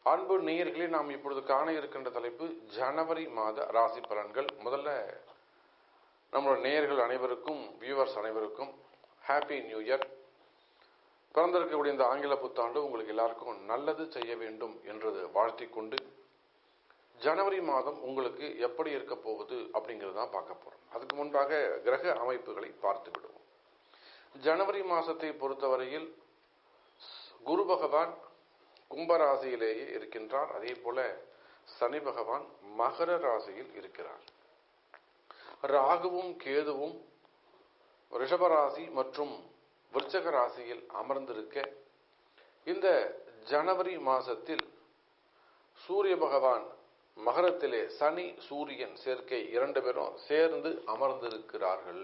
அன்பு நேயர்களே நாம் இப்பொழுது காண இருக்கின்ற தலைப்பு ஜனவரி மாத ராசி பலன்கள் முதல்ல நம்மளோட நேயர்கள் அனைவருக்கும் வியூவர்ஸ் அனைவருக்கும் ஹாப்பி நியூ இயர் பிறந்திருக்கக்கூடிய இந்த ஆங்கில புத்தாண்டு உங்களுக்கு எல்லாருக்கும் நல்லது செய்ய வேண்டும் என்றது வாழ்த்திக் கொண்டு ஜனவரி மாதம் உங்களுக்கு எப்படி இருக்க போகுது அப்படிங்கிறது தான் பார்க்க போறோம் அதுக்கு முன்பாக கிரக அமைப்புகளை பார்த்து விடுவோம் ஜனவரி மாசத்தை பொறுத்தவரையில் குரு பகவான் கும்பராசியிலேயே இருக்கின்றார் அதே போல சனி பகவான் மகர ராசியில் இருக்கிறார் ராகுவும் கேதுவும் ரிஷபராசி மற்றும் விருச்சக ராசியில் அமர்ந்திருக்க இந்த ஜனவரி மாசத்தில் சூரிய பகவான் மகரத்திலே சனி சூரியன் சேர்க்கை இரண்டு பேரும் சேர்ந்து அமர்ந்திருக்கிறார்கள்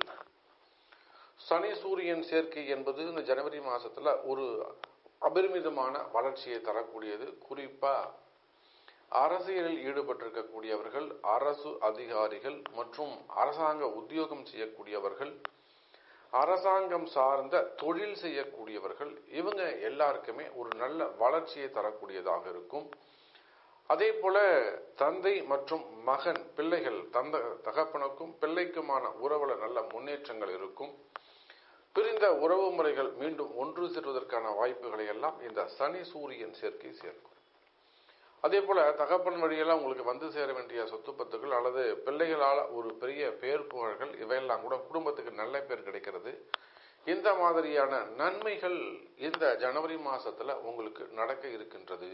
சனி சூரியன் சேர்க்கை என்பது இந்த ஜனவரி மாசத்துல ஒரு அபரிமிதமான வளர்ச்சியை தரக்கூடியது குறிப்பா அரசியலில் ஈடுபட்டிருக்கக்கூடியவர்கள் அரசு அதிகாரிகள் மற்றும் அரசாங்க உத்தியோகம் செய்யக்கூடியவர்கள் அரசாங்கம் சார்ந்த தொழில் செய்யக்கூடியவர்கள் இவங்க எல்லாருக்குமே ஒரு நல்ல வளர்ச்சியை தரக்கூடியதாக இருக்கும் அதே போல தந்தை மற்றும் மகன் பிள்ளைகள் தந்த தகப்பனுக்கும் பிள்ளைக்குமான உறவுல நல்ல முன்னேற்றங்கள் இருக்கும் பிரிந்த உறவு முறைகள் மீண்டும் ஒன்று சேர்வதற்கான வாய்ப்புகளை எல்லாம் இந்த சனி சூரியன் சேர்க்கை சேர்க்கும் அதே போல தகப்பன் வழியெல்லாம் உங்களுக்கு வந்து சேர வேண்டிய சொத்து பத்துகள் அல்லது பிள்ளைகளால் ஒரு பெரிய பேர் புகழ்கள் இவையெல்லாம் கூட குடும்பத்துக்கு நல்ல பேர் கிடைக்கிறது இந்த மாதிரியான நன்மைகள் இந்த ஜனவரி மாசத்துல உங்களுக்கு நடக்க இருக்கின்றது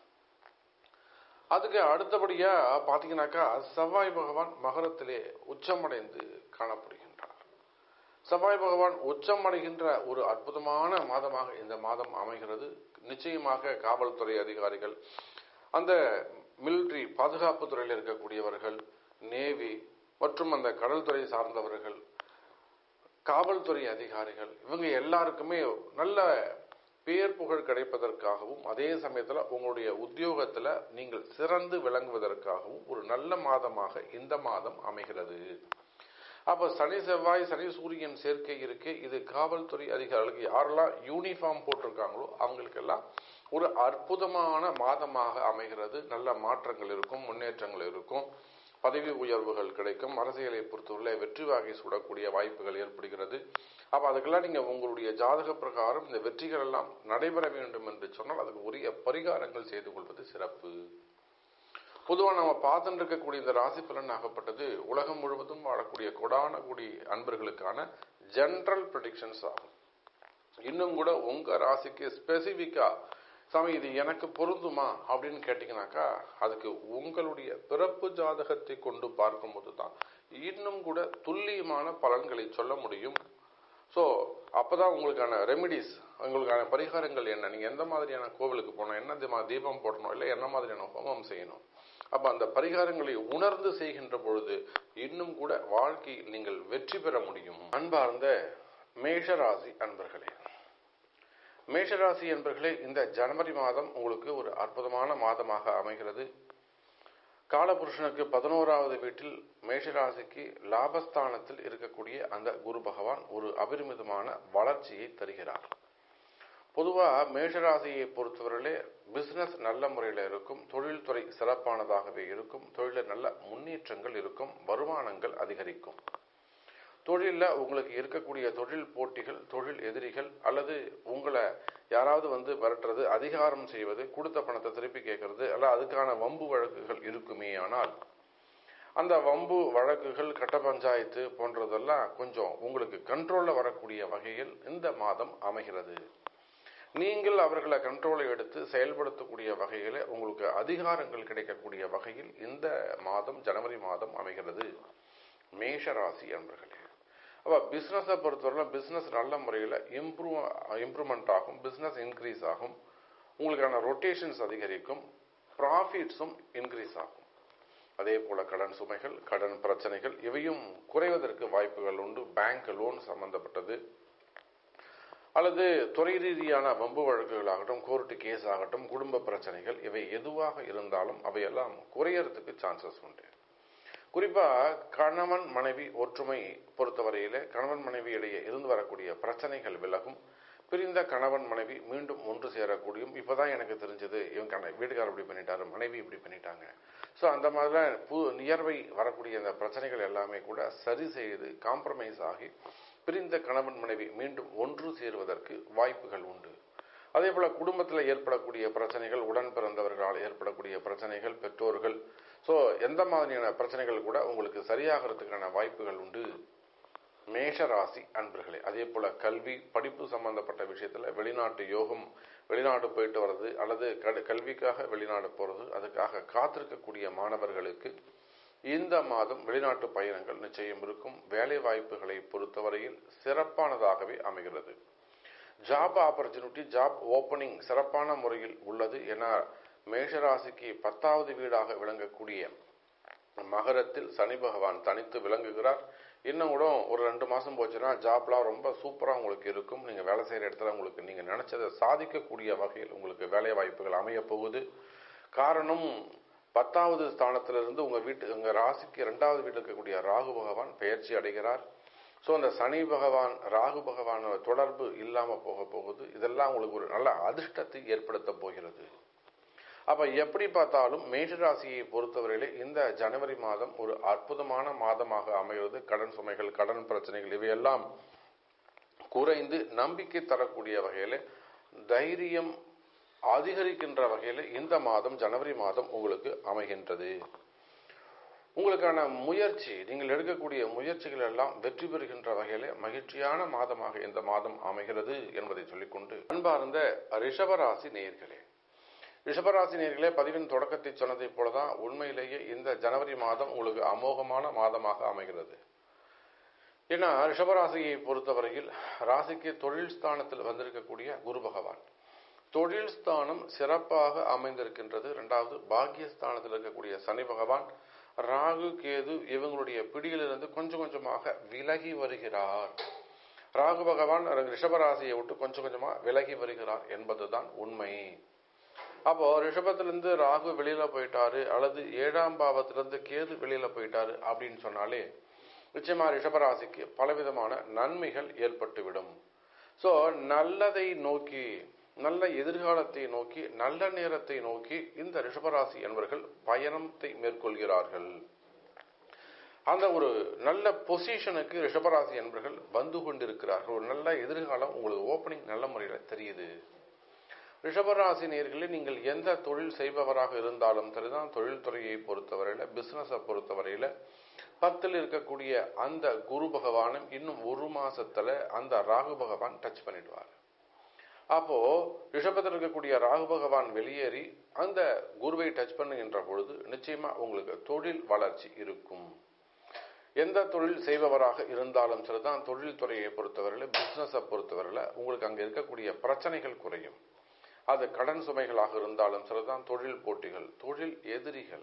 அதுக்கு அடுத்தபடியா பாத்தீங்கன்னாக்கா செவ்வாய் பகவான் மகரத்திலே உச்சமடைந்து காணப்படுகின்றார் செவ்வாய் பகவான் உச்சமடைகின்ற ஒரு அற்புதமான மாதமாக இந்த மாதம் அமைகிறது நிச்சயமாக காவல்துறை அதிகாரிகள் அந்த மிலிட்ரி பாதுகாப்பு துறையில் இருக்கக்கூடியவர்கள் நேவி மற்றும் அந்த கடல் துறை சார்ந்தவர்கள் காவல்துறை அதிகாரிகள் இவங்க எல்லாருக்குமே நல்ல பேர் புகழ் கிடைப்பதற்காகவும் அதே சமயத்தில் உங்களுடைய உத்தியோகத்தில் நீங்கள் சிறந்து விளங்குவதற்காகவும் ஒரு நல்ல மாதமாக இந்த மாதம் அமைகிறது அப்ப சனி செவ்வாய் சனி சூரியன் சேர்க்கை இருக்கு இது காவல்துறை அதிகாரிகளுக்கு யாரெல்லாம் யூனிஃபார்ம் போட்டிருக்காங்களோ அவங்களுக்கெல்லாம் ஒரு அற்புதமான மாதமாக அமைகிறது நல்ல மாற்றங்கள் இருக்கும் முன்னேற்றங்கள் இருக்கும் பதவி உயர்வுகள் கிடைக்கும் அரசியலை பொறுத்தவரை வெற்றி வாகை சூடக்கூடிய வாய்ப்புகள் ஏற்படுகிறது அப்ப அதுக்கெல்லாம் நீங்க உங்களுடைய ஜாதக பிரகாரம் இந்த வெற்றிகள் எல்லாம் நடைபெற வேண்டும் என்று சொன்னால் அதுக்கு உரிய பரிகாரங்கள் செய்து கொள்வது சிறப்பு பொதுவாக நம்ம பார்த்துட்டு இருக்கக்கூடிய இந்த ராசி பலன் ஆகப்பட்டது உலகம் முழுவதும் வாழக்கூடிய கொடான கூடி அன்பர்களுக்கான ஜென்ரல் ப்ரெடிக்ஷன்ஸ் ஆகும் இன்னும் கூட உங்க ராசிக்கு ஸ்பெசிபிக்கா சாமி இது எனக்கு பொருந்துமா அப்படின்னு கேட்டீங்கன்னாக்கா அதுக்கு உங்களுடைய பிறப்பு ஜாதகத்தை கொண்டு பார்க்கும்போது தான் இன்னும் கூட துல்லியமான பலன்களை சொல்ல முடியும் ஸோ அப்பதான் உங்களுக்கான ரெமிடிஸ் உங்களுக்கான பரிகாரங்கள் என்ன நீங்க எந்த மாதிரியான கோவிலுக்கு போகணும் என்ன தீபம் போடணும் இல்லை என்ன மாதிரியான ஹோமம் செய்யணும் அப்ப அந்த பரிகாரங்களை உணர்ந்து செய்கின்ற பொழுது இன்னும் கூட வாழ்க்கையில் நீங்கள் வெற்றி பெற முடியும் அன்பார்ந்த மேஷராசி அன்பர்களே மேஷராசி என்பர்களே இந்த ஜனவரி மாதம் உங்களுக்கு ஒரு அற்புதமான மாதமாக அமைகிறது காலபுருஷனுக்கு பதினோராவது வீட்டில் மேஷராசிக்கு லாபஸ்தானத்தில் இருக்கக்கூடிய அந்த குரு பகவான் ஒரு அபரிமிதமான வளர்ச்சியை தருகிறார் பொதுவா மேஷராசியை பொறுத்தவரையிலே பிசினஸ் நல்ல முறையில் இருக்கும் தொழில்துறை சிறப்பானதாகவே இருக்கும் தொழிலில் நல்ல முன்னேற்றங்கள் இருக்கும் வருமானங்கள் அதிகரிக்கும் தொழிலில் உங்களுக்கு இருக்கக்கூடிய தொழில் போட்டிகள் தொழில் எதிரிகள் அல்லது உங்களை யாராவது வந்து விரட்டுறது அதிகாரம் செய்வது கொடுத்த பணத்தை திருப்பி கேட்கறது அல்ல அதுக்கான வம்பு வழக்குகள் இருக்குமே ஆனால் அந்த வம்பு வழக்குகள் கட்ட பஞ்சாயத்து போன்றதெல்லாம் கொஞ்சம் உங்களுக்கு கண்ட்ரோல்ல வரக்கூடிய வகையில் இந்த மாதம் அமைகிறது நீங்கள் அவர்களை கண்ட்ரோலை எடுத்து செயல்படுத்தக்கூடிய வகையில் உங்களுக்கு அதிகாரங்கள் கிடைக்கக்கூடிய வகையில் இந்த மாதம் ஜனவரி மாதம் அமைகிறது மேஷ ராசி அன்பர்களே அப்போ பிஸ்னஸை பொறுத்தவரை பிஸ்னஸ் நல்ல முறையில் இம்ப்ரூவ் இம்ப்ரூவ்மெண்ட் ஆகும் பிஸ்னஸ் இன்க்ரீஸ் ஆகும் உங்களுக்கான ரொட்டேஷன்ஸ் அதிகரிக்கும் ப்ராஃபிட்ஸும் இன்க்ரீஸ் ஆகும் அதே போல கடன் சுமைகள் கடன் பிரச்சனைகள் இவையும் குறைவதற்கு வாய்ப்புகள் உண்டு பேங்க் லோன் சம்பந்தப்பட்டது அல்லது துறை ரீதியான வம்பு வழக்குகளாகட்டும் கோர்ட்டு கேஸ் ஆகட்டும் குடும்ப பிரச்சனைகள் இவை எதுவாக இருந்தாலும் அவையெல்லாம் குறையறதுக்கு சான்சஸ் உண்டு குறிப்பா கணவன் மனைவி ஒற்றுமை பொறுத்தவரையில கணவன் மனைவி இடையே இருந்து வரக்கூடிய பிரச்சனைகள் விலகும் பிரிந்த கணவன் மனைவி மீண்டும் ஒன்று சேரக்கூடியும் இப்பதான் எனக்கு தெரிஞ்சது இவன் கண வீட்டுக்காரர் இப்படி பண்ணிட்டாரு மனைவி இப்படி பண்ணிட்டாங்க ஸோ அந்த மாதிரிலாம் புது நியர்வை வரக்கூடிய அந்த பிரச்சனைகள் எல்லாமே கூட சரி செய்து காம்ப்ரமைஸ் ஆகி பிரிந்த கணவன் மனைவி மீண்டும் ஒன்று சேருவதற்கு வாய்ப்புகள் உண்டு அதே போல குடும்பத்தில் ஏற்படக்கூடிய பிரச்சனைகள் உடன் பிறந்தவர்களால் ஏற்படக்கூடிய பிரச்சனைகள் பெற்றோர்கள் ஸோ எந்த மாதிரியான பிரச்சனைகள் கூட உங்களுக்கு சரியாகிறதுக்கான வாய்ப்புகள் உண்டு மேஷ ராசி அன்பர்களே அதே போல கல்வி படிப்பு சம்பந்தப்பட்ட விஷயத்துல வெளிநாட்டு யோகம் வெளிநாடு போயிட்டு வர்றது அல்லது கல்- கல்விக்காக வெளிநாடு போறது அதுக்காக காத்திருக்கக்கூடிய மாணவர்களுக்கு இந்த மாதம் வெளிநாட்டு பயணங்கள் நிச்சயம் இருக்கும் வேலை வாய்ப்புகளை பொறுத்தவரையில் சிறப்பானதாகவே அமைகிறது ஜாப் ஆப்பர்ச்சுனிட்டி ஜாப் ஓப்பனிங் சிறப்பான முறையில் உள்ளது என மேஷராசிக்கு பத்தாவது வீடாக விளங்கக்கூடிய மகரத்தில் சனி பகவான் தனித்து விளங்குகிறார் இன்னும் கூட ஒரு ரெண்டு மாசம் போச்சுன்னா ஜாப்லாம் ரொம்ப சூப்பரா உங்களுக்கு இருக்கும் நீங்க வேலை செய்யற இடத்துல உங்களுக்கு நீங்க நினைச்சதை சாதிக்கக்கூடிய வகையில் உங்களுக்கு வேலை வாய்ப்புகள் அமைய போகுது காரணம் பத்தாவது ஸ்தானத்திலிருந்து உங்க வீட்டு உங்க ராசிக்கு இரண்டாவது வீட்டில் இருக்கக்கூடிய ராகு பகவான் பெயர்ச்சி அடைகிறார் ஸோ அந்த சனி பகவான் ராகு பகவானோட தொடர்பு இல்லாம போக போகுது இதெல்லாம் உங்களுக்கு ஒரு நல்ல அதிர்ஷ்டத்தை ஏற்படுத்த போகிறது அப்ப எப்படி பார்த்தாலும் மேஷராசியை பொறுத்தவரையிலே இந்த ஜனவரி மாதம் ஒரு அற்புதமான மாதமாக அமைகிறது கடன் சுமைகள் கடன் பிரச்சனைகள் இவையெல்லாம் குறைந்து நம்பிக்கை தரக்கூடிய வகையில தைரியம் அதிகரிக்கின்ற வகையில இந்த மாதம் ஜனவரி மாதம் உங்களுக்கு அமைகின்றது உங்களுக்கான முயற்சி நீங்கள் எடுக்கக்கூடிய முயற்சிகள் எல்லாம் வெற்றி பெறுகின்ற வகையில மகிழ்ச்சியான மாதமாக இந்த மாதம் அமைகிறது என்பதை சொல்லிக்கொண்டு அன்பார்ந்த ரிஷபராசி நேயர்களே ரிஷபராசி நேர்களே பதிவின் தொடக்கத்தை சொன்னதைப் போலதான் உண்மையிலேயே இந்த ஜனவரி மாதம் உங்களுக்கு அமோகமான மாதமாக அமைகிறது ஏன்னா ரிஷபராசியை பொறுத்தவரையில் ராசிக்கு தொழில் ஸ்தானத்தில் வந்திருக்கக்கூடிய குரு பகவான் தொழில் ஸ்தானம் சிறப்பாக அமைந்திருக்கின்றது இரண்டாவது பாக்கியஸ்தானத்தில் இருக்கக்கூடிய சனி பகவான் ராகு கேது இவங்களுடைய பிடியிலிருந்து கொஞ்சம் கொஞ்சமாக விலகி வருகிறார் ராகு பகவான் ரிஷபராசியை விட்டு கொஞ்சம் கொஞ்சமா விலகி வருகிறார் என்பதுதான் உண்மை அப்போ ரிஷபத்திலிருந்து ராகு வெளியில போயிட்டாரு அல்லது ஏழாம் பாவத்திலிருந்து கேது வெளியில போயிட்டாரு அப்படின்னு சொன்னாலே நிச்சயமா ரிஷபராசிக்கு பலவிதமான நன்மைகள் ஏற்பட்டுவிடும் சோ நல்லதை நோக்கி நல்ல எதிர்காலத்தை நோக்கி நல்ல நேரத்தை நோக்கி இந்த ரிஷபராசி என்பவர்கள் பயணத்தை மேற்கொள்கிறார்கள் அந்த ஒரு நல்ல பொசிஷனுக்கு ரிஷபராசி என்பவர்கள் வந்து கொண்டிருக்கிறார்கள் ஒரு நல்ல எதிர்காலம் உங்களுக்கு ஓப்பனிங் நல்ல முறையில் தெரியுது ரிஷபராசி நேர்களே நீங்கள் எந்த தொழில் செய்பவராக இருந்தாலும் சரிதான் தொழில்துறையை பொறுத்தவரையில பிசினஸை பொறுத்தவரையில பத்தில் இருக்கக்கூடிய அந்த குரு பகவானும் இன்னும் ஒரு மாசத்துல அந்த ராகு பகவான் டச் பண்ணிடுவார் அப்போ ரிஷபத்தில் இருக்கக்கூடிய ராகு பகவான் வெளியேறி அந்த குருவை டச் பண்ணுகின்ற பொழுது நிச்சயமா உங்களுக்கு தொழில் வளர்ச்சி இருக்கும் எந்த தொழில் செய்பவராக இருந்தாலும் சரிதான் தொழில் துறையை பொறுத்தவரையில பிசினஸை பொறுத்தவரையில உங்களுக்கு அங்க இருக்கக்கூடிய பிரச்சனைகள் குறையும் அது கடன் சுமைகளாக இருந்தாலும் சரிதான் தொழில் போட்டிகள் தொழில் எதிரிகள்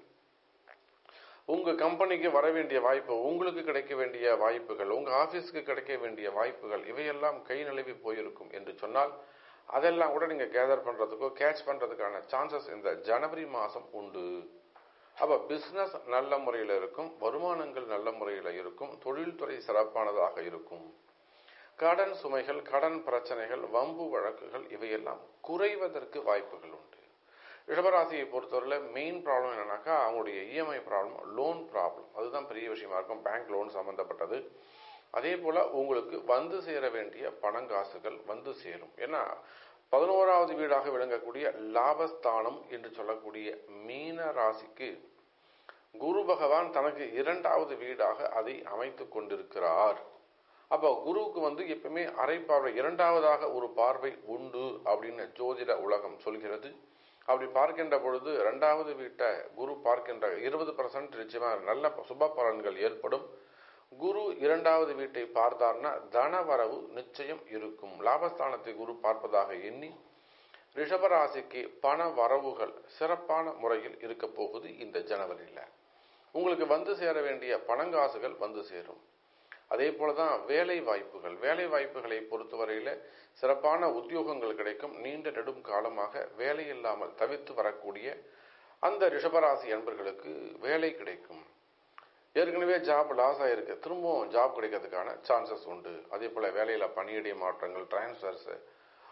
உங்க கம்பெனிக்கு வர வேண்டிய வாய்ப்பு உங்களுக்கு கிடைக்க வேண்டிய வாய்ப்புகள் உங்க ஆபீஸ்க்கு கிடைக்க வேண்டிய வாய்ப்புகள் இவையெல்லாம் கை நழுவி போயிருக்கும் என்று சொன்னால் அதெல்லாம் கூட நீங்க கேதர் பண்றதுக்கோ கேட்ச் பண்றதுக்கான சான்சஸ் இந்த ஜனவரி மாசம் உண்டு அப்ப பிசினஸ் நல்ல முறையில் இருக்கும் வருமானங்கள் நல்ல முறையில் இருக்கும் தொழில்துறை சிறப்பானதாக இருக்கும் கடன் சுமைகள் கடன் பிரச்சனைகள் வம்பு வழக்குகள் இவையெல்லாம் குறைவதற்கு வாய்ப்புகள் உண்டு ரிஷபராசியை பொறுத்தவரையில் மெயின் ப்ராப்ளம் என்னன்னாக்கா அவங்களுடைய இஎம்ஐ ப்ராப்ளம் லோன் ப்ராப்ளம் அதுதான் பெரிய விஷயமா இருக்கும் பேங்க் லோன் சம்பந்தப்பட்டது அதே போல உங்களுக்கு வந்து சேர வேண்டிய பணங்காசுகள் வந்து சேரும் ஏன்னா பதினோராவது வீடாக விளங்கக்கூடிய லாபஸ்தானம் என்று சொல்லக்கூடிய மீன ராசிக்கு குரு பகவான் தனக்கு இரண்டாவது வீடாக அதை அமைத்துக் கொண்டிருக்கிறார் அப்போ குருவுக்கு வந்து எப்பவுமே அரை பார்வை இரண்டாவதாக ஒரு பார்வை உண்டு அப்படின்னு ஜோதிட உலகம் சொல்கிறது அப்படி பார்க்கின்ற பொழுது இரண்டாவது வீட்டை குரு பார்க்கின்ற இருபது பர்சன்ட் நிச்சயமா நல்ல சுப பலன்கள் ஏற்படும் குரு இரண்டாவது வீட்டை பார்த்தார்னா தனவரவு நிச்சயம் இருக்கும் லாபஸ்தானத்தை குரு பார்ப்பதாக எண்ணி ரிஷபராசிக்கு பண வரவுகள் சிறப்பான முறையில் இருக்க போகுது இந்த ஜனவரியில் உங்களுக்கு வந்து சேர வேண்டிய பணங்காசுகள் வந்து சேரும் அதே போலதான் வேலை வாய்ப்புகள் வேலை வாய்ப்புகளை பொறுத்தவரையில சிறப்பான உத்தியோகங்கள் கிடைக்கும் நீண்ட நெடும் காலமாக வேலை இல்லாமல் தவித்து வரக்கூடிய அந்த ரிஷபராசி அன்பர்களுக்கு வேலை கிடைக்கும் ஏற்கனவே ஜாப் லாஸ் ஆயிருக்கு திரும்பவும் ஜாப் கிடைக்கிறதுக்கான சான்சஸ் உண்டு அதே போல வேலையில பணியிடை மாற்றங்கள் டிரான்ஸ்ஃபர்ஸ்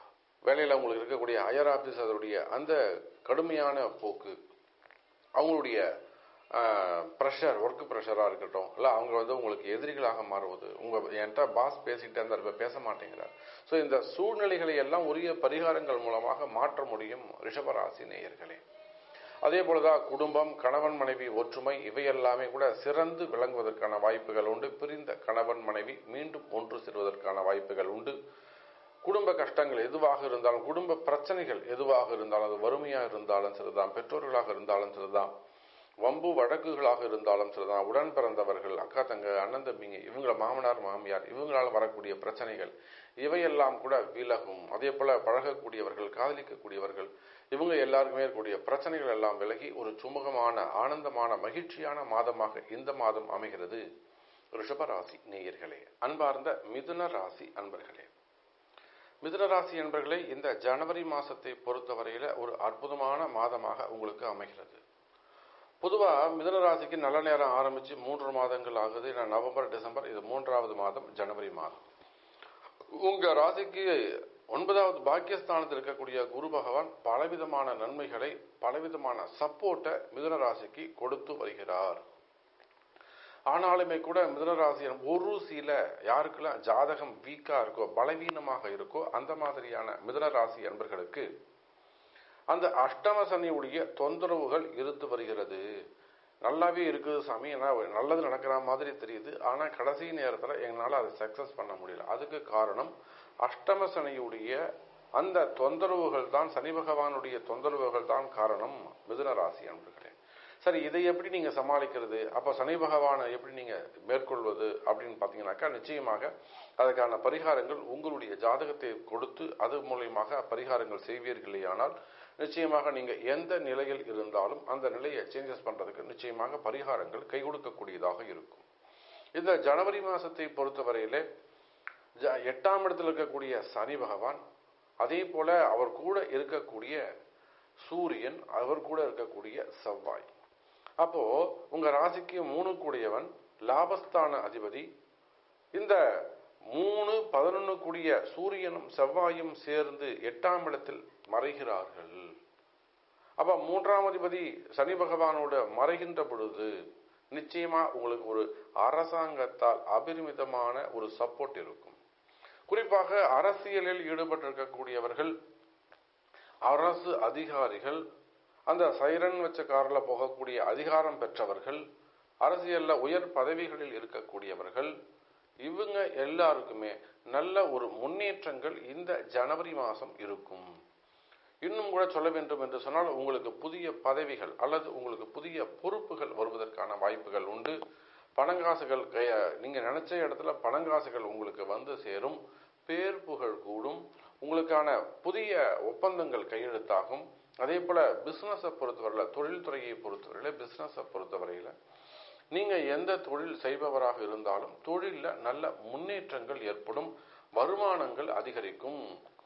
வேலையில் உங்களுக்கு இருக்கக்கூடிய ஹையர் ஆஃபீஸ் அதனுடைய அந்த கடுமையான போக்கு அவங்களுடைய ப்ரெஷர் ஒர்க் ப்ரெஷராக இருக்கட்டும் இல்லை அவங்க வந்து உங்களுக்கு எதிரிகளாக மாறுவது உங்கள் என்கிட்ட பாஸ் பேசிக்கிட்டே இருந்தார் இப்போ பேச மாட்டேங்கிறார் ஸோ இந்த சூழ்நிலைகளை எல்லாம் உரிய பரிகாரங்கள் மூலமாக மாற்ற முடியும் ரிஷபராசி நேயர்களே அதே போலதான் குடும்பம் கணவன் மனைவி ஒற்றுமை இவையெல்லாமே கூட சிறந்து விளங்குவதற்கான வாய்ப்புகள் உண்டு பிரிந்த கணவன் மனைவி மீண்டும் ஒன்று சேர்வதற்கான வாய்ப்புகள் உண்டு குடும்ப கஷ்டங்கள் எதுவாக இருந்தாலும் குடும்ப பிரச்சனைகள் எதுவாக இருந்தாலும் அது வறுமையாக இருந்தாலும் சரிதான் பெற்றோர்களாக இருந்தாலும் சரிதான் வம்பு வழக்குகளாக இருந்தாலும் சரிதான் உடன் பிறந்தவர்கள் அக்கா தங்க அண்ணன் தம்பிங்க இவங்கள மாமனார் மாமியார் இவங்களால் வரக்கூடிய பிரச்சனைகள் இவையெல்லாம் கூட விலகும் அதே போல பழகக்கூடியவர்கள் காதலிக்கக்கூடியவர்கள் இவங்க எல்லாருக்குமே இருக்கக்கூடிய பிரச்சனைகள் எல்லாம் விலகி ஒரு சுமூகமான ஆனந்தமான மகிழ்ச்சியான மாதமாக இந்த மாதம் அமைகிறது ரிஷபராசி நேயர்களே அன்பார்ந்த மிதுன ராசி அன்பர்களே மிதுன ராசி அன்பர்களே இந்த ஜனவரி மாசத்தை பொறுத்தவரையில ஒரு அற்புதமான மாதமாக உங்களுக்கு அமைகிறது பொதுவா மிதுன ராசிக்கு நல்ல நேரம் ஆரம்பிச்சு மூன்று மாதங்கள் ஆகுது ஏன்னா நவம்பர் டிசம்பர் இது மூன்றாவது மாதம் ஜனவரி மாதம் உங்க ராசிக்கு ஒன்பதாவது பாக்கியஸ்தானத்தில் இருக்கக்கூடிய குரு பகவான் பலவிதமான நன்மைகளை பலவிதமான சப்போர்ட்டை மிதுன ராசிக்கு கொடுத்து வருகிறார் ஆனாலுமே கூட மிதுன ராசி ஒரு சில யாருக்கெல்லாம் ஜாதகம் வீக்கா இருக்கோ பலவீனமாக இருக்கோ அந்த மாதிரியான மிதுன ராசி என்பர்களுக்கு அந்த அஷ்டம சனியுடைய தொந்தரவுகள் இருந்து வருகிறது நல்லாவே இருக்குது சாமி ஏன்னா நல்லது நடக்கிற மாதிரி தெரியுது ஆனால் கடைசி நேரத்தில் எங்களால் அதை சக்ஸஸ் பண்ண முடியல அதுக்கு காரணம் அஷ்டம சனியுடைய அந்த தொந்தரவுகள் தான் சனி பகவானுடைய தொந்தரவுகள் தான் காரணம் மிதுன ராசி அன்பர்களே சரி இதை எப்படி நீங்க சமாளிக்கிறது அப்ப சனி பகவானை எப்படி நீங்க மேற்கொள்வது அப்படின்னு பாத்தீங்கன்னாக்கா நிச்சயமாக அதுக்கான பரிகாரங்கள் உங்களுடைய ஜாதகத்தை கொடுத்து அது மூலியமாக பரிகாரங்கள் செய்வீர்களேயானால் நிச்சயமாக நீங்க எந்த நிலையில் இருந்தாலும் அந்த நிலையை சேஞ்சஸ் பண்றதுக்கு நிச்சயமாக பரிகாரங்கள் கை கொடுக்கக்கூடியதாக இருக்கும் இந்த ஜனவரி மாசத்தை பொறுத்தவரையிலே எட்டாம் இடத்தில் இருக்கக்கூடிய சனி பகவான் அதே போல அவர் கூட இருக்கக்கூடிய சூரியன் அவர் கூட இருக்கக்கூடிய செவ்வாய் அப்போ உங்க ராசிக்கு மூணு கூடியவன் லாபஸ்தான அதிபதி இந்த மூணு பதினொன்னு கூடிய சூரியனும் செவ்வாயும் சேர்ந்து எட்டாம் இடத்தில் மறைகிறார்கள் அப்ப மூன்றாம் அதிபதி சனி பகவானோட மறைகின்ற பொழுது நிச்சயமா உங்களுக்கு ஒரு அரசாங்கத்தால் அபரிமிதமான ஒரு சப்போர்ட் இருக்கும் குறிப்பாக அரசியலில் ஈடுபட்டிருக்கக்கூடியவர்கள் அரசு அதிகாரிகள் அந்த சைரன் வச்ச காரில் போகக்கூடிய அதிகாரம் பெற்றவர்கள் அரசியல்ல உயர் பதவிகளில் இருக்கக்கூடியவர்கள் இவங்க எல்லாருக்குமே நல்ல ஒரு முன்னேற்றங்கள் இந்த ஜனவரி மாதம் இருக்கும் இன்னும் கூட சொல்ல வேண்டும் என்று சொன்னால் உங்களுக்கு புதிய பதவிகள் அல்லது உங்களுக்கு புதிய பொறுப்புகள் வருவதற்கான வாய்ப்புகள் உண்டு பணங்காசுகள் நீங்க நினைச்ச இடத்துல பணங்காசுகள் உங்களுக்கு வந்து சேரும் பேர் புகழ் கூடும் உங்களுக்கான புதிய ஒப்பந்தங்கள் கையெழுத்தாகும் அதே போல பிசினஸை பொறுத்தவரையில தொழில்துறையை பொறுத்தவரையில பிசினஸை பொறுத்தவரையில நீங்க எந்த தொழில் செய்பவராக இருந்தாலும் தொழில நல்ல முன்னேற்றங்கள் ஏற்படும் வருமானங்கள் அதிகரிக்கும்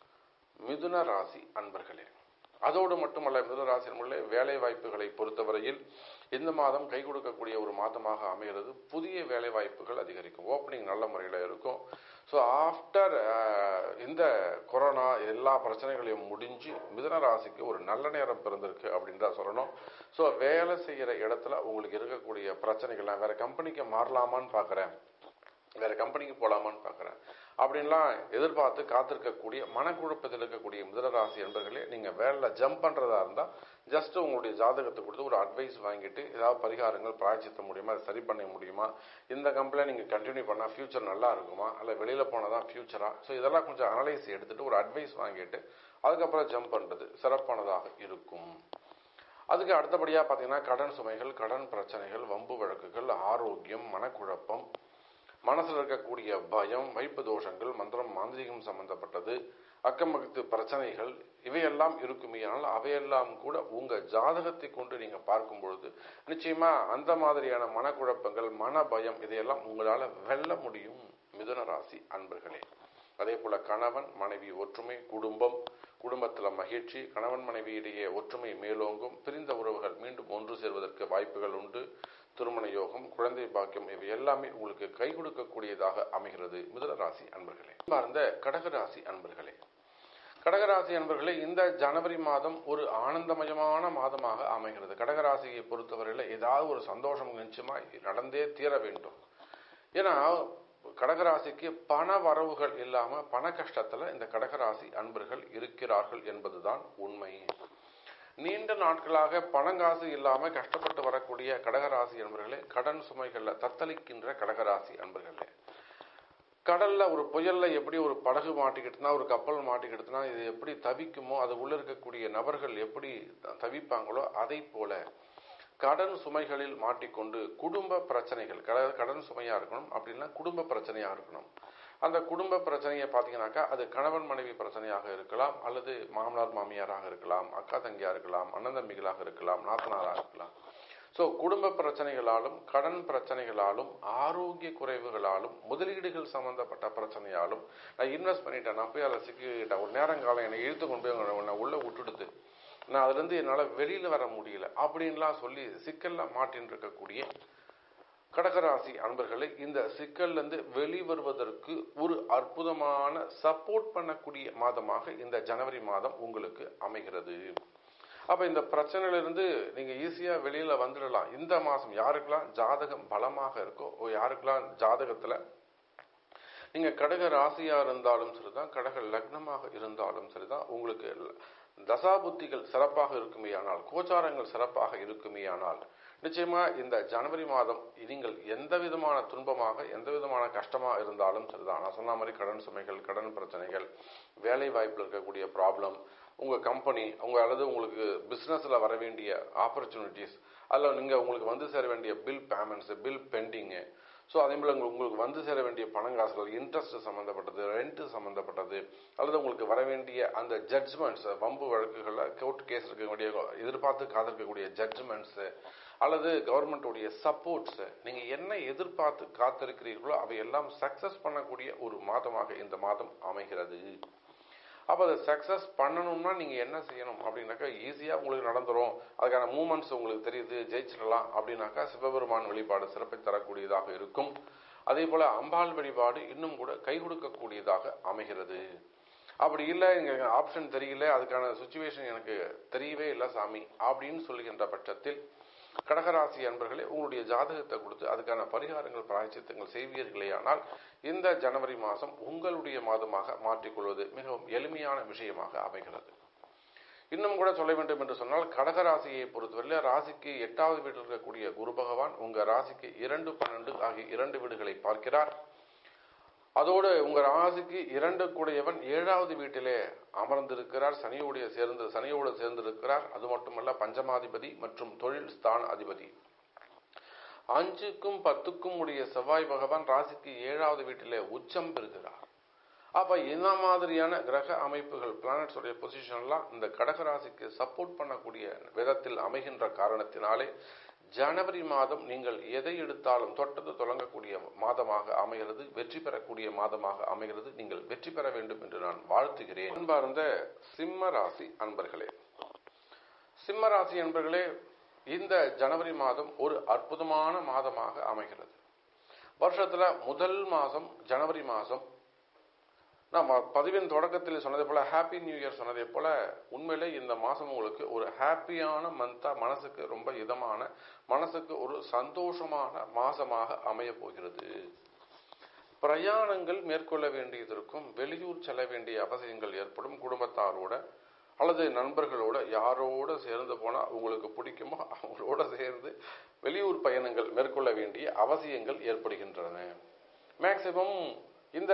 மிதுன ராசி அன்பர்களே அதோடு மட்டுமல்ல மிதுன ராசி அன்பர்களே வேலை வாய்ப்புகளை பொறுத்தவரையில் இந்த மாதம் கை கொடுக்கக்கூடிய ஒரு மாதமாக அமைகிறது புதிய வேலை வாய்ப்புகள் அதிகரிக்கும் ஓப்பனிங் நல்ல முறையில் இருக்கும் ஸோ ஆஃப்டர் இந்த கொரோனா எல்லா பிரச்சனைகளையும் முடிஞ்சு மிதுன ராசிக்கு ஒரு நல்ல நேரம் பிறந்திருக்கு அப்படின்னு தான் சொல்லணும் ஸோ வேலை செய்கிற இடத்துல உங்களுக்கு இருக்கக்கூடிய பிரச்சனைகள்லாம் வேற கம்பெனிக்கு மாறலாமான்னு பார்க்குறேன் வேற கம்பெனிக்கு போகலாமான்னு பார்க்குறேன் அப்படின்லாம் எதிர்பார்த்து காத்திருக்கக்கூடிய மனக்குழப்பத்தில் இருக்கக்கூடிய மிதனராசி என்பர்களே நீங்கள் வேலையில் ஜம்ப் பண்ணுறதா இருந்தால் ஜஸ்ட் உங்களுடைய ஜாதகத்தை கொடுத்து ஒரு அட்வைஸ் வாங்கிட்டு ஏதாவது பரிகாரங்கள் பிராய்ச்சித்த முடியுமா அதை சரி பண்ண முடியுமா இந்த கம்பெனியில் நீங்கள் கண்டினியூ பண்ணால் ஃபியூச்சர் நல்லா இருக்குமா இல்லை வெளியில் போனால் தான் ஃபியூச்சரா ஸோ இதெல்லாம் கொஞ்சம் அனலைஸ் எடுத்துட்டு ஒரு அட்வைஸ் வாங்கிட்டு அதுக்கப்புறம் ஜம்ப் பண்ணுறது சிறப்பானதாக இருக்கும் அதுக்கு அடுத்தபடியாக பார்த்தீங்கன்னா கடன் சுமைகள் கடன் பிரச்சனைகள் வம்பு வழக்குகள் ஆரோக்கியம் மனக்குழப்பம் மனசில் இருக்கக்கூடிய பயம் வைப்பு தோஷங்கள் மந்திரம் மாந்திரிகம் சம்பந்தப்பட்டது அக்கம் பக்கத்து பிரச்சனைகள் இவையெல்லாம் இருக்குமே ஆனால் அவையெல்லாம் கூட உங்க ஜாதகத்தை கொண்டு நீங்க பார்க்கும் பொழுது நிச்சயமா அந்த மாதிரியான மனக்குழப்பங்கள் மன பயம் இதையெல்லாம் உங்களால வெல்ல முடியும் மிதுன ராசி அன்பர்களே அதே போல கணவன் மனைவி ஒற்றுமை குடும்பம் குடும்பத்தில் மகிழ்ச்சி கணவன் மனைவி இடையே ஒற்றுமை மேலோங்கும் பிரிந்த உறவுகள் மீண்டும் ஒன்று சேர்வதற்கு வாய்ப்புகள் உண்டு திருமண யோகம் குழந்தை பாக்கியம் இவை எல்லாமே உங்களுக்கு கை கொடுக்கக்கூடியதாக அமைகிறது மிதுன ராசி அன்பர்களே சார்ந்த கடகராசி அன்பர்களே கடகராசி என்பர்களே இந்த ஜனவரி மாதம் ஒரு ஆனந்தமயமான மாதமாக அமைகிறது கடகராசியை பொறுத்தவரையில் ஏதாவது ஒரு சந்தோஷம் நிச்சயமா நடந்தே தீர வேண்டும் ஏன்னா கடகராசிக்கு பண வரவுகள் இல்லாம பண கஷ்டத்துல இந்த கடகராசி அன்பர்கள் இருக்கிறார்கள் என்பதுதான் உண்மை நீண்ட நாட்களாக பணங்காசு இல்லாம கஷ்டப்பட்டு வரக்கூடிய கடகராசி அன்பர்களே கடன் சுமைகள்ல தத்தளிக்கின்ற கடகராசி அன்பர்களே கடல்ல ஒரு புயல்ல எப்படி ஒரு படகு மாட்டிக்கிட்டுனா ஒரு கப்பல் மாட்டிக்கிட்டுனா இது எப்படி தவிக்குமோ அது உள்ள இருக்கக்கூடிய நபர்கள் எப்படி தவிப்பாங்களோ அதை போல கடன் சுமைகளில் மாட்டிக்கொண்டு குடும்ப பிரச்சனைகள் கட- கடன் சுமையா இருக்கணும் அப்படின்னா குடும்ப பிரச்சனையா இருக்கணும் அந்த குடும்ப பிரச்சனையை பார்த்தீங்கன்னாக்கா அது கணவன் மனைவி பிரச்சனையாக இருக்கலாம் அல்லது மாமனார் மாமியாராக இருக்கலாம் அக்கா தங்கியா இருக்கலாம் அண்ணன் தம்பிகளாக இருக்கலாம் நாத்தனாராக இருக்கலாம் ஸோ குடும்ப பிரச்சனைகளாலும் கடன் பிரச்சனைகளாலும் ஆரோக்கிய குறைவுகளாலும் முதலீடுகள் சம்பந்தப்பட்ட பிரச்சனையாலும் நான் இன்வெஸ்ட் பண்ணிட்டேன் நான் போய் அதில் சிக்கிக்கிட்டேன் ஒரு நேரங்காலம் என்னை இழுத்து கொண்டு போய் உன்னை உள்ள விட்டுடுது நான் அதுலேருந்து என்னால் வெளியில் வர முடியல அப்படின்லாம் சொல்லி சிக்கல்ல மாட்டின்னு இருக்கக்கூடிய கடகராசி அன்பர்களே இந்த சிக்கல்லேருந்து வெளிவருவதற்கு ஒரு அற்புதமான சப்போர்ட் பண்ணக்கூடிய மாதமாக இந்த ஜனவரி மாதம் உங்களுக்கு அமைகிறது அப்ப இந்த பிரச்சனையிலிருந்து நீங்க ஈஸியா வெளியில வந்துடலாம் இந்த மாசம் யாருக்கெல்லாம் ஜாதகம் பலமாக இருக்கோ ஓ, யாருக்கெல்லாம் ஜாதகத்துல நீங்க கடக ராசியா இருந்தாலும் சரிதான் கடக லக்னமாக இருந்தாலும் சரிதான் உங்களுக்கு தசாபுத்திகள் சிறப்பாக இருக்குமேயானால் கோச்சாரங்கள் சிறப்பாக இருக்குமேயானால் நிச்சயமா இந்த ஜனவரி மாதம் நீங்கள் எந்த விதமான துன்பமாக எந்த விதமான கஷ்டமா இருந்தாலும் சரிதான் நான் சொன்ன மாதிரி கடன் சுமைகள் கடன் பிரச்சனைகள் வேலை வாய்ப்பில் இருக்கக்கூடிய ப்ராப்ளம் உங்க கம்பெனி உங்க அல்லது உங்களுக்கு பிசினஸ்ல வர வேண்டிய ஆப்பர்ச்சுனிட்டிஸ் அல்ல நீங்க உங்களுக்கு வந்து சேர வேண்டிய bill payments bill pending so அதே போல் உங்களுக்கு உங்களுக்கு வந்து சேர வேண்டிய பணங்காசுகள் இன்ட்ரெஸ்ட் சம்மந்தப்பட்டது ரெண்ட் சம்மந்தப்பட்டது அல்லது உங்களுக்கு வர வேண்டிய அந்த ஜட்ஜ்மெண்ட்ஸ் வம்பு வழக்குகளில் கோர்ட் கேஸ் இருக்கக்கூடிய எதிர்பார்த்து காத்திருக்கக்கூடிய ஜட்ஜ்மெண்ட்ஸு அல்லது கவர்மெண்ட்டுடைய சப்போர்ட்ஸு நீங்கள் என்ன எதிர்பார்த்து காத்திருக்கிறீர்களோ அவையெல்லாம் சக்ஸஸ் பண்ணக்கூடிய ஒரு மாதமாக இந்த மாதம் அமைகிறது அப்போ அதை சக்ஸஸ் பண்ணணும்னா நீங்கள் என்ன செய்யணும் அப்படின்னாக்கா ஈஸியாக உங்களுக்கு நடந்துரும் அதுக்கான மூமெண்ட்ஸ் உங்களுக்கு தெரியுது ஜெயிச்சிடலாம் அப்படின்னாக்கா சிவபெருமான் வழிபாடு சிறப்பை தரக்கூடியதாக இருக்கும் அதே போல் அம்பாள் வழிபாடு இன்னும் கூட கை கொடுக்கக்கூடியதாக அமைகிறது அப்படி இல்லை இங்கே ஆப்ஷன் தெரியல அதுக்கான சுச்சுவேஷன் எனக்கு தெரியவே இல்லை சாமி அப்படின்னு சொல்லுகின்ற பட்சத்தில் கடகராசி அன்பர்களே உங்களுடைய ஜாதகத்தை கொடுத்து அதுக்கான பரிகாரங்கள் பிராயச்சித்தங்கள் செய்வீர்களேயானால் இந்த ஜனவரி மாதம் உங்களுடைய மாதமாக மாற்றிக்கொள்வது மிகவும் எளிமையான விஷயமாக அமைகிறது இன்னும் கூட சொல்ல வேண்டும் என்று சொன்னால் கடகராசியை பொறுத்தவரையில் ராசிக்கு எட்டாவது வீட்டில் இருக்கக்கூடிய குரு பகவான் உங்க ராசிக்கு இரண்டு பன்னெண்டு ஆகிய இரண்டு வீடுகளை பார்க்கிறார் அதோடு உங்க ராசிக்கு இரண்டு கூடையவன் ஏழாவது வீட்டிலே அமர்ந்திருக்கிறார் சனியோடைய சேர்ந்து சனியோடு சேர்ந்திருக்கிறார் அது மட்டுமல்ல பஞ்சமாதிபதி மற்றும் தொழில் ஸ்தான அதிபதி அஞ்சுக்கும் பத்துக்கும் உடைய செவ்வாய் பகவான் ராசிக்கு ஏழாவது வீட்டிலே உச்சம் பெறுகிறார் அப்ப இந்த மாதிரியான கிரக அமைப்புகள் பிளானட்ஸ் உடைய பொசிஷன்லாம் இந்த கடகராசிக்கு சப்போர்ட் பண்ணக்கூடிய விதத்தில் அமைகின்ற காரணத்தினாலே ஜனவரி மாதம் நீங்கள் எதை எடுத்தாலும் தொட்டது தொடங்கக்கூடிய மாதமாக அமைகிறது வெற்றி பெறக்கூடிய மாதமாக அமைகிறது நீங்கள் வெற்றி பெற வேண்டும் என்று நான் வாழ்த்துகிறேன் அன்பார்ந்த சிம்ம ராசி அன்பர்களே சிம்ம ராசி அன்பர்களே இந்த ஜனவரி மாதம் ஒரு அற்புதமான மாதமாக அமைகிறது வருஷத்துல முதல் மாதம் ஜனவரி மாதம் நான் பதிவின் தொடக்கத்தில் சொன்னதை போல ஹாப்பி நியூ இயர் சொன்னதை போல உண்மையிலே இந்த மாதம் உங்களுக்கு ஒரு ஹாப்பியான மந்தா மனசுக்கு ரொம்ப இதமான மனசுக்கு ஒரு சந்தோஷமான மாசமாக அமைய போகிறது பிரயாணங்கள் மேற்கொள்ள வேண்டியதற்கும் வெளியூர் செல்ல வேண்டிய அவசியங்கள் ஏற்படும் குடும்பத்தாரோட அல்லது நண்பர்களோட யாரோட சேர்ந்து போனால் உங்களுக்கு பிடிக்குமோ அவங்களோட சேர்ந்து வெளியூர் பயணங்கள் மேற்கொள்ள வேண்டிய அவசியங்கள் ஏற்படுகின்றன மேக்சிமம் இந்த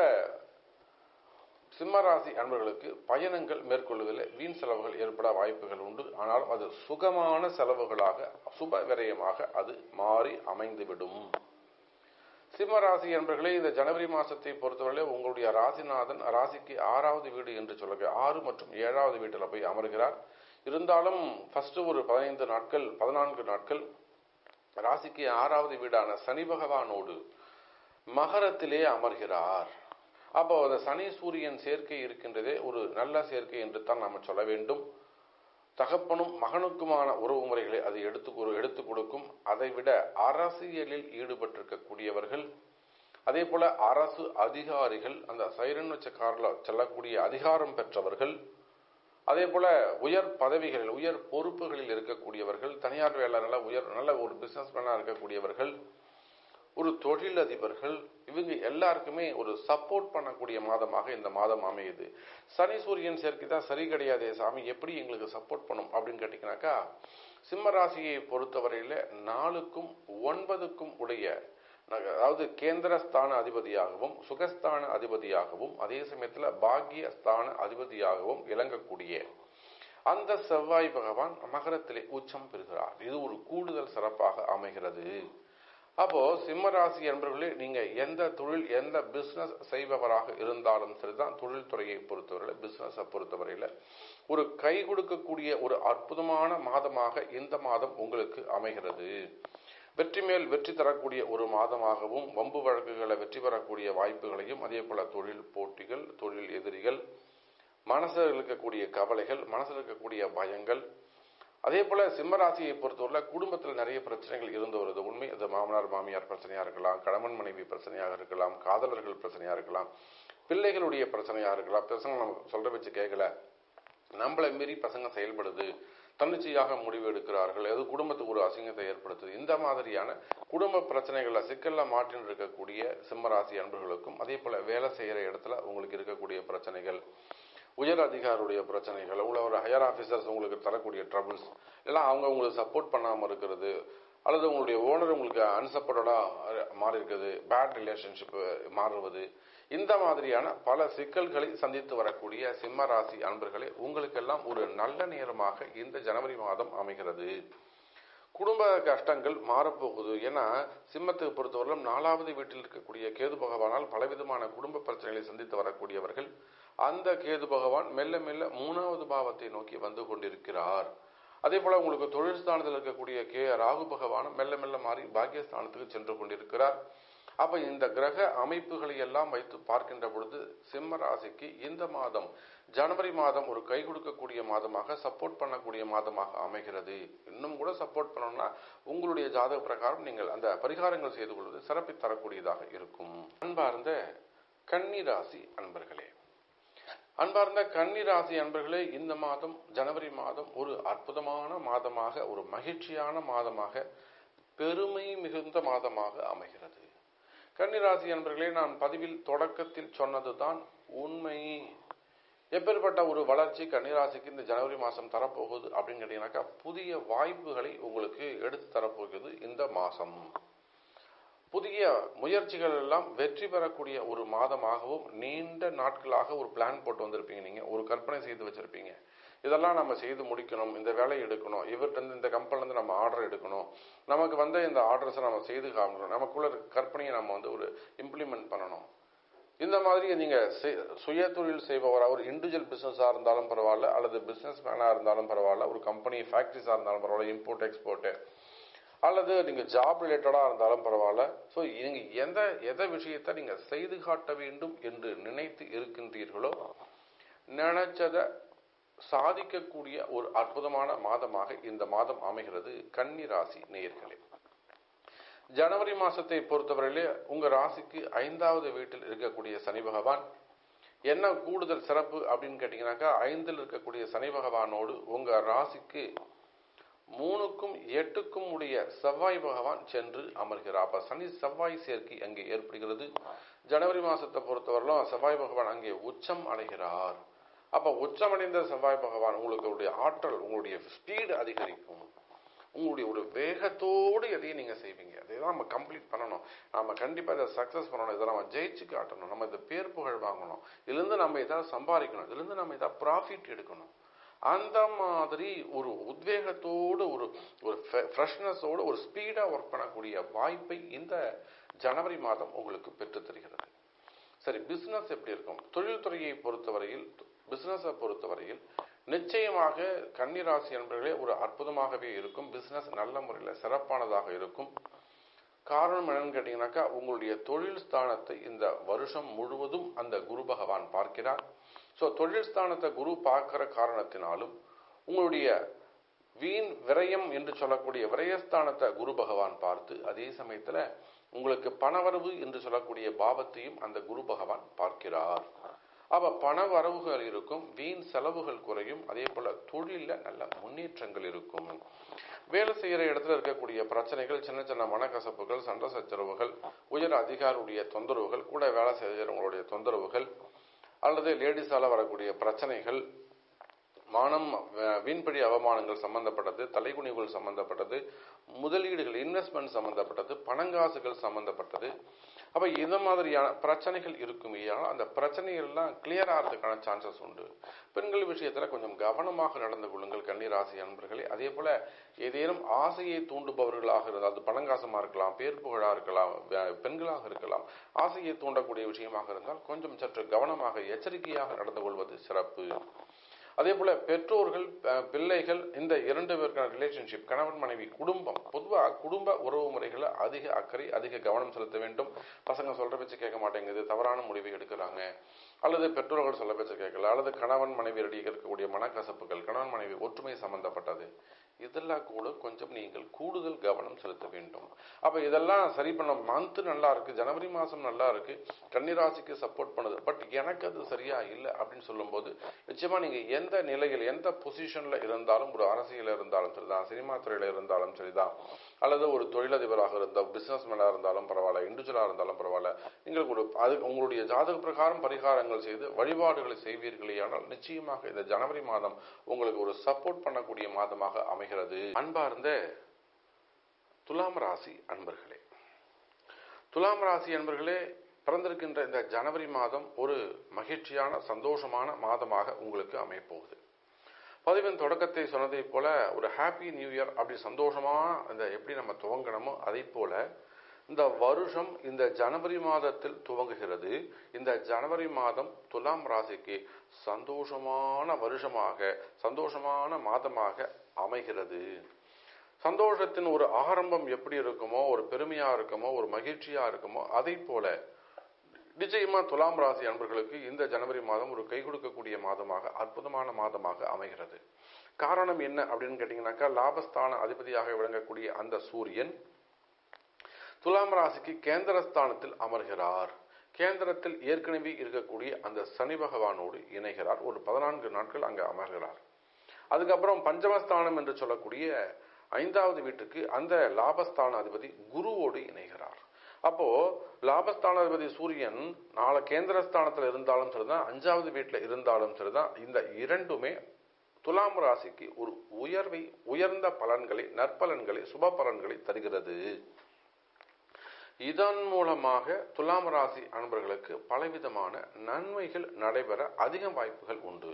சிம்மராசி அன்பர்களுக்கு பயணங்கள் மேற்கொள்வதில் வீண் செலவுகள் ஏற்பட வாய்ப்புகள் உண்டு ஆனால் அது சுகமான செலவுகளாக சுப விரயமாக அது மாறி அமைந்துவிடும் சிம்மராசி என்பர்களே இந்த ஜனவரி மாசத்தை பொறுத்தவரை உங்களுடைய ராசிநாதன் ராசிக்கு ஆறாவது வீடு என்று சொல்லுங்க ஆறு மற்றும் ஏழாவது வீட்டில் போய் அமர்கிறார் இருந்தாலும் ஃபர்ஸ்ட் ஒரு பதினைந்து நாட்கள் பதினான்கு நாட்கள் ராசிக்கு ஆறாவது வீடான சனி பகவானோடு மகரத்திலே அமர்கிறார் அப்போ அந்த சனி சூரியன் சேர்க்கை இருக்கின்றதே ஒரு நல்ல சேர்க்கை என்று தான் நாம் சொல்ல வேண்டும் தகப்பனும் மகனுக்குமான உறவு முறைகளை அது எடுத்து எடுத்து கொடுக்கும் அதை விட அரசியலில் ஈடுபட்டிருக்கக்கூடியவர்கள் அதே போல அரசு அதிகாரிகள் அந்த சைரன் வச்ச காரில் செல்லக்கூடிய அதிகாரம் பெற்றவர்கள் அதே போல உயர் பதவிகளில் உயர் பொறுப்புகளில் இருக்கக்கூடியவர்கள் தனியார் வேளாண்ல உயர் நல்ல ஒரு பிசினஸ் மேனாக இருக்கக்கூடியவர்கள் ஒரு தொழிலதிபர்கள் இவங்க எல்லாருக்குமே ஒரு சப்போர்ட் பண்ணக்கூடிய மாதமாக இந்த மாதம் அமையுது சனி சூரியன் சேர்க்கை தான் சரி கிடையாதே சாமி எப்படி எங்களுக்கு சப்போர்ட் பண்ணும் அப்படின்னு கேட்டீங்கன்னாக்கா சிம்ம ராசியை பொறுத்தவரையில நாலுக்கும் ஒன்பதுக்கும் உடைய அதாவது கேந்திரஸ்தான அதிபதியாகவும் சுகஸ்தான அதிபதியாகவும் அதே சமயத்துல பாக்கியஸ்தான அதிபதியாகவும் இளங்கக்கூடிய அந்த செவ்வாய் பகவான் மகரத்திலே உச்சம் பெறுகிறார் இது ஒரு கூடுதல் சிறப்பாக அமைகிறது அப்போ சிம்ம ராசி என்பவர்களே நீங்க எந்த தொழில் எந்த பிசினஸ் செய்பவராக இருந்தாலும் சரிதான் தொழில் துறையை பொறுத்தவரையில பிசினஸை பொறுத்தவரையில ஒரு கை கொடுக்கக்கூடிய ஒரு அற்புதமான மாதமாக இந்த மாதம் உங்களுக்கு அமைகிறது வெற்றி மேல் வெற்றி தரக்கூடிய ஒரு மாதமாகவும் வம்பு வழக்குகளை வெற்றி பெறக்கூடிய வாய்ப்புகளையும் அதே போல தொழில் போட்டிகள் தொழில் எதிரிகள் மனசில் இருக்கக்கூடிய கவலைகள் மனசில் இருக்கக்கூடிய பயங்கள் அதே போல சிம்மராசியை பொறுத்தவரை குடும்பத்தில் நிறைய பிரச்சனைகள் இருந்து வருது உண்மை அது மாமனார் மாமியார் பிரச்சனையா இருக்கலாம் கணவன் மனைவி பிரச்சனையாக இருக்கலாம் காதலர்கள் பிரச்சனையா இருக்கலாம் பிள்ளைகளுடைய பிரச்சனையா இருக்கலாம் பசங்க நம்ம சொல்ற வச்சு கேட்கல நம்மளை மீறி பசங்க செயல்படுது தன்னிச்சையாக முடிவு எடுக்கிறார்கள் அது குடும்பத்துக்கு ஒரு அசிங்கத்தை ஏற்படுத்துது இந்த மாதிரியான குடும்ப பிரச்சனைகளை சிக்கல்ல மாற்றின்னு இருக்கக்கூடிய சிம்மராசி அன்பர்களுக்கும் அதே போல வேலை செய்யற இடத்துல உங்களுக்கு இருக்கக்கூடிய பிரச்சனைகள் உயர் அதிகாரியுடைய பிரச்சனைகள் உங்களை ஒரு ஹையர் ஆஃபீஸர்ஸ் உங்களுக்கு தரக்கூடிய ட்ரபிள்ஸ் எல்லாம் அவங்க உங்களுக்கு சப்போர்ட் பண்ணாமல் இருக்கிறது அல்லது உங்களுடைய ஓனர் உங்களுக்கு அன்சப்போர்ட்டடாக மாறி இருக்குது பேட் ரிலேஷன்ஷிப் மாறுவது இந்த மாதிரியான பல சிக்கல்களை சந்தித்து வரக்கூடிய சிம்ம ராசி அன்பர்களே உங்களுக்கெல்லாம் ஒரு நல்ல நேரமாக இந்த ஜனவரி மாதம் அமைகிறது குடும்ப கஷ்டங்கள் மாறப்போகுது ஏன்னா சிம்மத்துக்கு பொறுத்தவரையிலும் நாலாவது வீட்டில் இருக்கக்கூடிய கேது பகவானால் பலவிதமான குடும்ப பிரச்சனைகளை சந்தித்து வரக்கூடியவர்கள் அந்த கேது பகவான் மெல்ல மெல்ல மூணாவது பாவத்தை நோக்கி வந்து கொண்டிருக்கிறார் அதே போல உங்களுக்கு தொழில் ஸ்தானத்தில் இருக்கக்கூடிய கே ராகு பகவானும் மெல்ல மெல்ல மாறி பாக்கியஸ்தானத்துக்கு சென்று கொண்டிருக்கிறார் அப்ப இந்த கிரக அமைப்புகளை எல்லாம் வைத்து பார்க்கின்ற பொழுது சிம்ம ராசிக்கு இந்த மாதம் ஜனவரி மாதம் ஒரு கை கொடுக்கக்கூடிய மாதமாக சப்போர்ட் பண்ணக்கூடிய மாதமாக அமைகிறது இன்னும் கூட சப்போர்ட் பண்ணணும்னா உங்களுடைய ஜாதக பிரகாரம் நீங்கள் அந்த பரிகாரங்கள் செய்து கொள்வது சிறப்பை தரக்கூடியதாக இருக்கும் அன்பார்ந்த கன்னிராசி அன்பர்களே அன்பார்ந்த கன்னிராசி அன்பர்களே இந்த மாதம் ஜனவரி மாதம் ஒரு அற்புதமான மாதமாக ஒரு மகிழ்ச்சியான மாதமாக பெருமை மிகுந்த மாதமாக அமைகிறது கன்னிராசி அன்பர்களே நான் பதிவில் தொடக்கத்தில் சொன்னதுதான் உண்மை எப்பேற்பட்ட ஒரு வளர்ச்சி கன்னிராசிக்கு இந்த ஜனவரி மாதம் தரப்போகுது அப்படின்னு கேட்டீங்கன்னாக்கா புதிய வாய்ப்புகளை உங்களுக்கு எடுத்து தரப்போகுது இந்த மாதம் புதிய முயற்சிகள் எல்லாம் வெற்றி பெறக்கூடிய ஒரு மாதமாகவும் நீண்ட நாட்களாக ஒரு பிளான் போட்டு வந்திருப்பீங்க நீங்க ஒரு கற்பனை செய்து வச்சிருப்பீங்க இதெல்லாம் நம்ம செய்து முடிக்கணும் இந்த வேலையை எடுக்கணும் இவர்கிட்ட இந்த கம்பெனிலேருந்து நம்ம ஆர்டர் எடுக்கணும் நமக்கு வந்து இந்த ஆர்டர்ஸை நம்ம செய்து காமிக்கணும் நமக்குள்ள இருக்க கற்பனையை நம்ம வந்து ஒரு இம்ப்ளிமெண்ட் பண்ணணும் இந்த மாதிரி நீங்க சுய தொழில் செய்பவரா ஒரு இண்டிவிஜுவல் பிசினஸா இருந்தாலும் பரவாயில்ல அல்லது பிசினஸ் மேனா இருந்தாலும் பரவாயில்ல ஒரு கம்பெனி ஃபேக்டரிஸா இருந்தாலும் பரவாயில்ல இம்போர்ட் எக்ஸ்போர்ட் அல்லது நீங்க ஜாப் ரிலேட்டடா இருந்தாலும் பரவாயில்ல ஸோ நீங்க எந்த எதை விஷயத்தை நீங்க செய்து காட்ட வேண்டும் என்று நினைத்து இருக்கின்றீர்களோ நினைச்சத சாதிக்கக்கூடிய ஒரு அற்புதமான மாதமாக இந்த மாதம் அமைகிறது கன்னி ராசி நேயர்களே ஜனவரி மாசத்தை பொறுத்தவரையிலே உங்க ராசிக்கு ஐந்தாவது வீட்டில் இருக்கக்கூடிய சனி பகவான் என்ன கூடுதல் சிறப்பு அப்படின்னு கேட்டீங்கன்னாக்கா ஐந்தில் இருக்கக்கூடிய சனி பகவானோடு உங்க ராசிக்கு மூணுக்கும் எட்டுக்கும் உடைய செவ்வாய் பகவான் சென்று அமர்கிறார் அப்ப சனி செவ்வாய் சேர்க்கை அங்கே ஏற்படுகிறது ஜனவரி மாசத்தை பொறுத்தவரையிலும் செவ்வாய் பகவான் அங்கே உச்சம் அடைகிறார் அப்ப உச்சமடைந்த செவ்வாய் பகவான் உங்களுக்கு ஆற்றல் உங்களுடைய ஸ்பீடு அதிகரிக்கும் உங்களுடைய ஒரு வேகத்தோடு எதையும் நீங்க செய்வீங்க அதை தான் நம்ம கம்ப்ளீட் பண்ணணும் நம்ம கண்டிப்பா இதை சக்சஸ் பண்ணணும் இதை நம்ம ஜெயிச்சு காட்டணும் நம்ம இதை பேர் புகழ் வாங்கணும் இதுலேருந்து நம்ம எதாவது சம்பாதிக்கணும் இதுலேருந்து நம்ம எதாவது ப்ராஃபிட் எடுக்கணும் அந்த மாதிரி ஒரு உத்வேகத்தோடு ஒரு ஒரு ஃப்ரெஷ்னஸோடு ஒரு ஸ்பீடாக ஒர்க் பண்ணக்கூடிய வாய்ப்பை இந்த ஜனவரி மாதம் உங்களுக்கு பெற்றுத் தருகிறது சரி பிஸ்னஸ் எப்படி இருக்கும் தொழில்துறையை பொறுத்தவரையில் பிஸ்னஸை பொறுத்தவரையில் நிச்சயமாக கன்னிராசி என்பவர்களே ஒரு அற்புதமாகவே இருக்கும் பிஸ்னஸ் நல்ல முறையில் சிறப்பானதாக இருக்கும் காரணம் என்னன்னு கேட்டீங்கன்னாக்கா உங்களுடைய தொழில் ஸ்தானத்தை இந்த வருஷம் முழுவதும் அந்த குரு பகவான் பார்க்கிறார் ஸோ தொழில் ஸ்தானத்தை குரு பார்க்கிற காரணத்தினாலும் உங்களுடைய வீண் விரயம் என்று சொல்லக்கூடிய விரயஸ்தானத்தை குரு பகவான் பார்த்து அதே சமயத்துல உங்களுக்கு பணவரவு என்று சொல்லக்கூடிய பாவத்தையும் அந்த குரு பகவான் பார்க்கிறார் அப்ப பண வரவுகள் இருக்கும் வீண் செலவுகள் குறையும் அதே போல தொழில நல்ல முன்னேற்றங்கள் இருக்கும் வேலை செய்யற இடத்துல இருக்கக்கூடிய பிரச்சனைகள் சின்ன சின்ன மனக்கசப்புகள் சண்டை சச்சரவுகள் உயர் அதிகாரியுடைய தொந்தரவுகள் கூட வேலை செய்யறவங்களுடைய தொந்தரவுகள் அல்லது லேடிஸால வரக்கூடிய பிரச்சனைகள் மானம் அஹ், வீண்படி அவமானங்கள் சம்பந்தப்பட்டது தலைகுனிவுகள் சம்பந்தப்பட்டது முதலீடுகள் இன்வெஸ்ட்மெண்ட் சம்பந்தப்பட்டது பணங்காசுகள் சம்பந்தப்பட்டது அப்ப இந்த மாதிரியான பிரச்சனைகள் இருக்கும் ஆனால் அந்த பிரச்சனைகள்லாம் கிளியர் ஆகிறதுக்கான சான்சஸ் உண்டு பெண்கள் விஷயத்துல கொஞ்சம் கவனமாக நடந்து கொள்ளுங்கள் கன்னிராசி அன்பர்களே அதே போல ஏதேனும் ஆசையை தூண்டுபவர்களாக இருந்தால் அது பணங்காசமா இருக்கலாம் பேர் புகழா இருக்கலாம் வே- பெண்களாக இருக்கலாம் ஆசையை தூண்டக்கூடிய விஷயமாக இருந்தால் கொஞ்சம் சற்று கவனமாக எச்சரிக்கையாக நடந்து கொள்வது சிறப்பு அதே போல பெற்றோர்கள் அஹ், பிள்ளைகள் இந்த இரண்டு பேருக்கான ரிலேஷன்ஷிப் கணவன் மனைவி குடும்பம் பொதுவாக குடும்ப உறவு முறைகளை அதிக அக்கறை அதிக கவனம் செலுத்த வேண்டும் பசங்க சொல்ற பேச்சு கேட்க மாட்டேங்குது தவறான முடிவை எடுக்கிறாங்க அல்லது பெற்றோர்கள் சொல்ல பேச்சு கேட்கல அல்லது கணவன் மனைவி இடையே இருக்கக்கூடிய மனக்கசப்புகள் கணவன் மனைவி ஒற்றுமை சம்பந்தப்பட்டது இதெல்லாம் கூட கொஞ்சம் நீங்கள் கூடுதல் கவனம் செலுத்த வேண்டும் அப்ப இதெல்லாம் சரி பண்ண மந்த் நல்லா இருக்கு ஜனவரி மாசம் நல்லா இருக்கு கன்னிராசிக்கு சப்போர்ட் பண்ணுது பட் எனக்கு அது சரியா இல்லை அப்படின்னு சொல்லும்போது நிச்சயமா நீங்க எந்த நிலையில் எந்த பொசிஷன்ல இருந்தாலும் ஒரு அரசியல இருந்தாலும் சரிதான் சினிமா துறையில இருந்தாலும் சரிதான் அல்லது ஒரு தொழிலதிபராக இருந்த பிசினஸ் மேனா இருந்தாலும் பரவாயில்ல இண்டிவிஜுவலா இருந்தாலும் பரவாயில்ல நீங்கள் ஒரு அது உங்களுடைய ஜாதக பிரகாரம் பரிகாரங்கள் செய்து வழிபாடுகளை செய்வீர்களேயானால் நிச்சயமாக இந்த ஜனவரி மாதம் உங்களுக்கு ஒரு சப்போர்ட் பண்ணக்கூடிய மாதமாக அமைகிறது அன்பார்ந்த துலாம் ராசி அன்பர்களே துலாம் ராசி அன்பர்களே பிறந்திருக்கின்ற இந்த ஜனவரி மாதம் ஒரு மகிழ்ச்சியான சந்தோஷமான மாதமாக உங்களுக்கு அமையப்போகுது பதிவின் தொடக்கத்தை சொன்னதைப் போல ஒரு ஹாப்பி நியூ இயர் அப்படி சந்தோஷமா இந்த எப்படி நம்ம துவங்கணுமோ அதை போல இந்த வருஷம் இந்த ஜனவரி மாதத்தில் துவங்குகிறது இந்த ஜனவரி மாதம் துலாம் ராசிக்கு சந்தோஷமான வருஷமாக சந்தோஷமான மாதமாக அமைகிறது சந்தோஷத்தின் ஒரு ஆரம்பம் எப்படி இருக்குமோ ஒரு பெருமையா இருக்குமோ ஒரு மகிழ்ச்சியா இருக்குமோ அதை போல நிச்சயமா துலாம் ராசி அன்பர்களுக்கு இந்த ஜனவரி மாதம் ஒரு கை கொடுக்கக்கூடிய மாதமாக அற்புதமான மாதமாக அமைகிறது காரணம் என்ன அப்படின்னு கேட்டீங்கன்னாக்கா லாபஸ்தான அதிபதியாக விளங்கக்கூடிய அந்த சூரியன் துலாம் ராசிக்கு கேந்திரஸ்தானத்தில் அமர்கிறார் கேந்திரத்தில் ஏற்கனவே இருக்கக்கூடிய அந்த சனி பகவானோடு இணைகிறார் ஒரு பதினான்கு நாட்கள் அங்க அமர்கிறார் அதுக்கப்புறம் பஞ்சமஸ்தானம் என்று சொல்லக்கூடிய ஐந்தாவது வீட்டுக்கு அந்த லாபஸ்தான அதிபதி குருவோடு இணைகிறார் அப்போ லாபஸ்தான அதிபதி சூரியன் நாளை கேந்திரஸ்தானத்தில் இருந்தாலும் சரிதான் அஞ்சாவது வீட்டில் இருந்தாலும் சரிதான் இந்த இரண்டுமே துலாம் ராசிக்கு ஒரு உயர்வை உயர்ந்த பலன்களை நற்பலன்களை சுப பலன்களை தருகிறது இதன் மூலமாக துலாம் ராசி அன்பர்களுக்கு பலவிதமான நன்மைகள் நடைபெற அதிக வாய்ப்புகள் உண்டு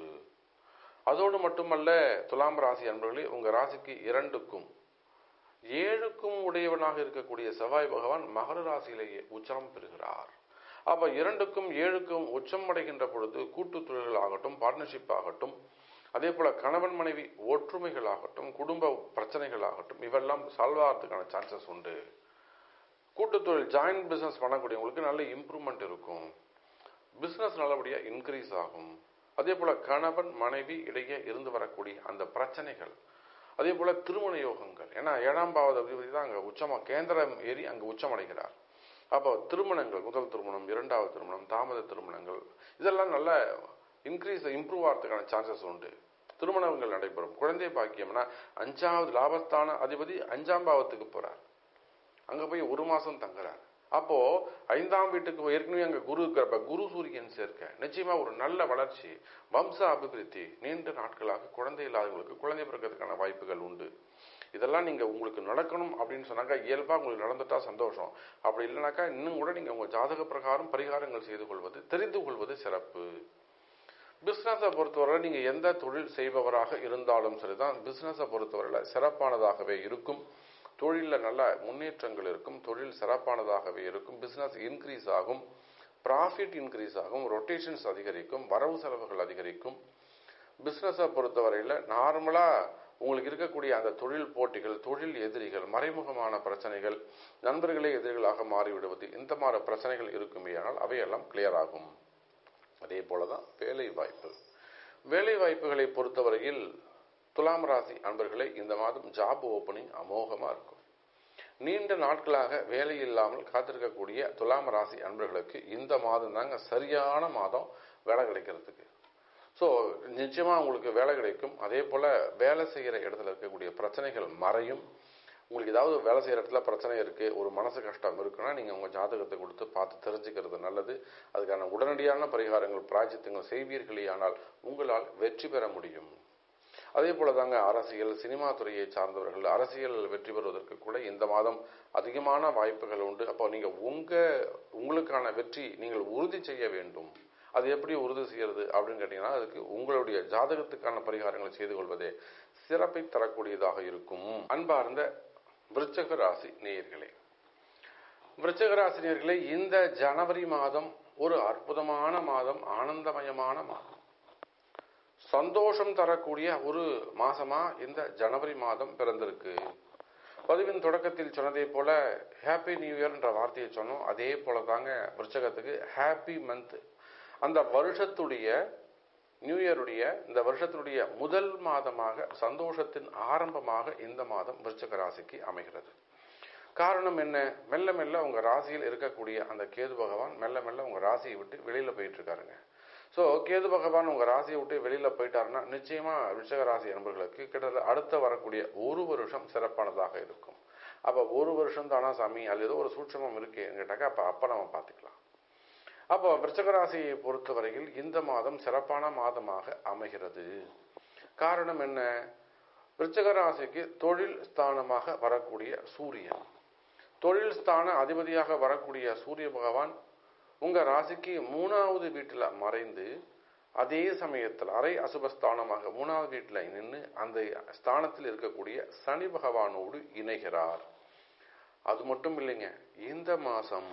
அதோடு மட்டுமல்ல துலாம் ராசி அன்பர்களே உங்க ராசிக்கு இரண்டுக்கும் ஏழுக்கும் உடையவனாக இருக்கக்கூடிய செவ்வாய் பகவான் மகர ராசியிலேயே உச்சம் பெறுகிறார் அப்ப இரண்டுக்கும் ஏழுக்கும் உச்சம் அடைகின்ற பொழுது கூட்டு தொழில்கள் ஆகட்டும் பார்ட்னர்ஷிப் ஆகட்டும் அதே போல கணவன் மனைவி ஒற்றுமைகள் ஆகட்டும் குடும்ப பிரச்சனைகள் ஆகட்டும் இவெல்லாம் சால்வ் ஆகிறதுக்கான சான்சஸ் உண்டு கூட்டு தொழில் ஜாயின்ட் பிசினஸ் பண்ணக்கூடியவங்களுக்கு நல்ல இம்ப்ரூவ்மெண்ட் இருக்கும் பிசினஸ் நல்லபடியா இன்க்ரீஸ் ஆகும் அதே போல கணவன் மனைவி இடையே இருந்து வரக்கூடிய அந்த பிரச்சனைகள் அதே போல திருமண யோகங்கள் ஏன்னா ஏழாம் பாவத அதிபதி தான் அங்க உச்சமா கேந்திரம் ஏறி அங்க உச்சம் அடைகிறார் அப்போ திருமணங்கள் முதல் திருமணம் இரண்டாவது திருமணம் தாமத திருமணங்கள் இதெல்லாம் நல்ல இன்க்ரீஸ் இம்ப்ரூவ் ஆகிறதுக்கான சான்சஸ் உண்டு திருமணங்கள் நடைபெறும் குழந்தை பாக்கியம்னா அஞ்சாவது லாபஸ்தான அதிபதி அஞ்சாம் பாவத்துக்கு போறார் அங்க போய் ஒரு மாசம் தங்குறார் அப்போ ஐந்தாம் வீட்டுக்கு ஏற்கனவே அங்க குரு இருக்கிறப்ப குரு சூரியன் சேர்க்க நிச்சயமா ஒரு நல்ல வளர்ச்சி வம்ச அபிவிருத்தி நீண்ட நாட்களாக குழந்தை இல்லாதவங்களுக்கு குழந்தை பிறக்கிறதுக்கான வாய்ப்புகள் உண்டு இதெல்லாம் நீங்க உங்களுக்கு நடக்கணும் அப்படின்னு சொன்னாக்கா இயல்பா உங்களுக்கு நடந்துட்டா சந்தோஷம் அப்படி இல்லைனாக்கா இன்னும் கூட நீங்க உங்க ஜாதக பிரகாரம் பரிகாரங்கள் செய்து கொள்வது தெரிந்து கொள்வது சிறப்பு பிசினஸை பொறுத்தவரை நீங்க எந்த தொழில் செய்பவராக இருந்தாலும் சரிதான் பிசினஸை பொறுத்தவரையில சிறப்பானதாகவே இருக்கும் தொழிலில் நல்ல முன்னேற்றங்கள் இருக்கும் தொழில் சிறப்பானதாகவே இருக்கும் பிசினஸ் இன்க்ரீஸ் ஆகும் ப்ராஃபிட் இன்க்ரீஸ் ஆகும் ரொட்டேஷன்ஸ் அதிகரிக்கும் வரவு செலவுகள் அதிகரிக்கும் பிசினஸை பொறுத்தவரையில் நார்மலாக உங்களுக்கு இருக்கக்கூடிய அந்த தொழில் போட்டிகள் தொழில் எதிரிகள் மறைமுகமான பிரச்சனைகள் நண்பர்களே எதிரிகளாக மாறிவிடுவது இந்த மாதிரி பிரச்சனைகள் இருக்குமே ஆனால் அவையெல்லாம் கிளியர் ஆகும் அதே போலதான் வேலை வாய்ப்பு வேலை வாய்ப்புகளை பொறுத்தவரையில் துலாம் ராசி அன்பர்களே இந்த மாதம் ஜாப் ஓப்பனிங் அமோகமா இருக்கும் நீண்ட நாட்களாக வேலை இல்லாமல் காத்திருக்கக்கூடிய துலாம் ராசி அன்பர்களுக்கு இந்த மாதம் தாங்க சரியான மாதம் வேலை கிடைக்கிறதுக்கு ஸோ நிச்சயமாக உங்களுக்கு வேலை கிடைக்கும் அதே போல் வேலை செய்கிற இடத்துல இருக்கக்கூடிய பிரச்சனைகள் மறையும் உங்களுக்கு ஏதாவது வேலை செய்கிற இடத்துல பிரச்சனை இருக்குது ஒரு மனசு கஷ்டம் இருக்குன்னா நீங்கள் உங்கள் ஜாதகத்தை கொடுத்து பார்த்து தெரிஞ்சுக்கிறது நல்லது அதுக்கான உடனடியான பரிகாரங்கள் பிராய்ச்சித்தங்கள் செய்வீர்களே ஆனால் உங்களால் வெற்றி பெற முடியும் அதே போல தாங்க அரசியல் சினிமா துறையை சார்ந்தவர்கள் அரசியல் வெற்றி பெறுவதற்கு கூட இந்த மாதம் அதிகமான வாய்ப்புகள் உண்டு அப்போ நீங்கள் உங்கள் உங்களுக்கான வெற்றி நீங்கள் உறுதி செய்ய வேண்டும் அது எப்படி உறுதி செய்யறது அப்படின்னு கேட்டீங்கன்னா அதுக்கு உங்களுடைய ஜாதகத்துக்கான பரிகாரங்களை செய்து கொள்வதே சிறப்பை தரக்கூடியதாக இருக்கும் அன்பார்ந்த விருச்சக ராசி நேயர்களே விருச்சக ராசி நேயர்களே இந்த ஜனவரி மாதம் ஒரு அற்புதமான மாதம் ஆனந்தமயமான மாதம் சந்தோஷம் தரக்கூடிய ஒரு மாசமா இந்த ஜனவரி மாதம் பிறந்திருக்கு பதிவின் தொடக்கத்தில் சொன்னதை போல ஹாப்பி நியூ இயர் என்ற வார்த்தையை சொன்னோம் அதே போல தாங்க விருச்சகத்துக்கு ஹாப்பி மந்த் அந்த வருஷத்துடைய நியூ இயருடைய இந்த வருஷத்துடைய முதல் மாதமாக சந்தோஷத்தின் ஆரம்பமாக இந்த மாதம் விருச்சக ராசிக்கு அமைகிறது காரணம் என்ன மெல்ல மெல்ல உங்க ராசியில் இருக்கக்கூடிய அந்த கேது பகவான் மெல்ல மெல்ல உங்க ராசியை விட்டு வெளியில போயிட்டு இருக்காருங்க ஸோ கேது பகவான் உங்க ராசியை விட்டு வெளியில போயிட்டாருன்னா நிச்சயமா ரிஷக ராசி நண்பர்களுக்கு கிட்டத்தட்ட அடுத்த வரக்கூடிய ஒரு வருஷம் சிறப்பானதாக இருக்கும் அப்ப ஒரு வருஷம் தானா சாமி அது ஏதோ ஒரு சூட்சமம் இருக்கேன்னு கேட்டாக்கா அப்ப அப்ப நம்ம பார்த்துக்கலாம் அப்போ விருச்சக ராசியை பொறுத்தவரையில் இந்த மாதம் சிறப்பான மாதமாக அமைகிறது காரணம் என்ன விருச்சக ராசிக்கு தொழில் ஸ்தானமாக வரக்கூடிய சூரியன் தொழில் ஸ்தான அதிபதியாக வரக்கூடிய சூரிய பகவான் உங்க ராசிக்கு மூணாவது வீட்டில் மறைந்து அதே சமயத்தில் அரை அசுபஸ்தானமாக மூணாவது வீட்டில் நின்று அந்த ஸ்தானத்தில் இருக்கக்கூடிய சனி பகவானோடு இணைகிறார் அது மட்டும் இல்லைங்க இந்த மாசம்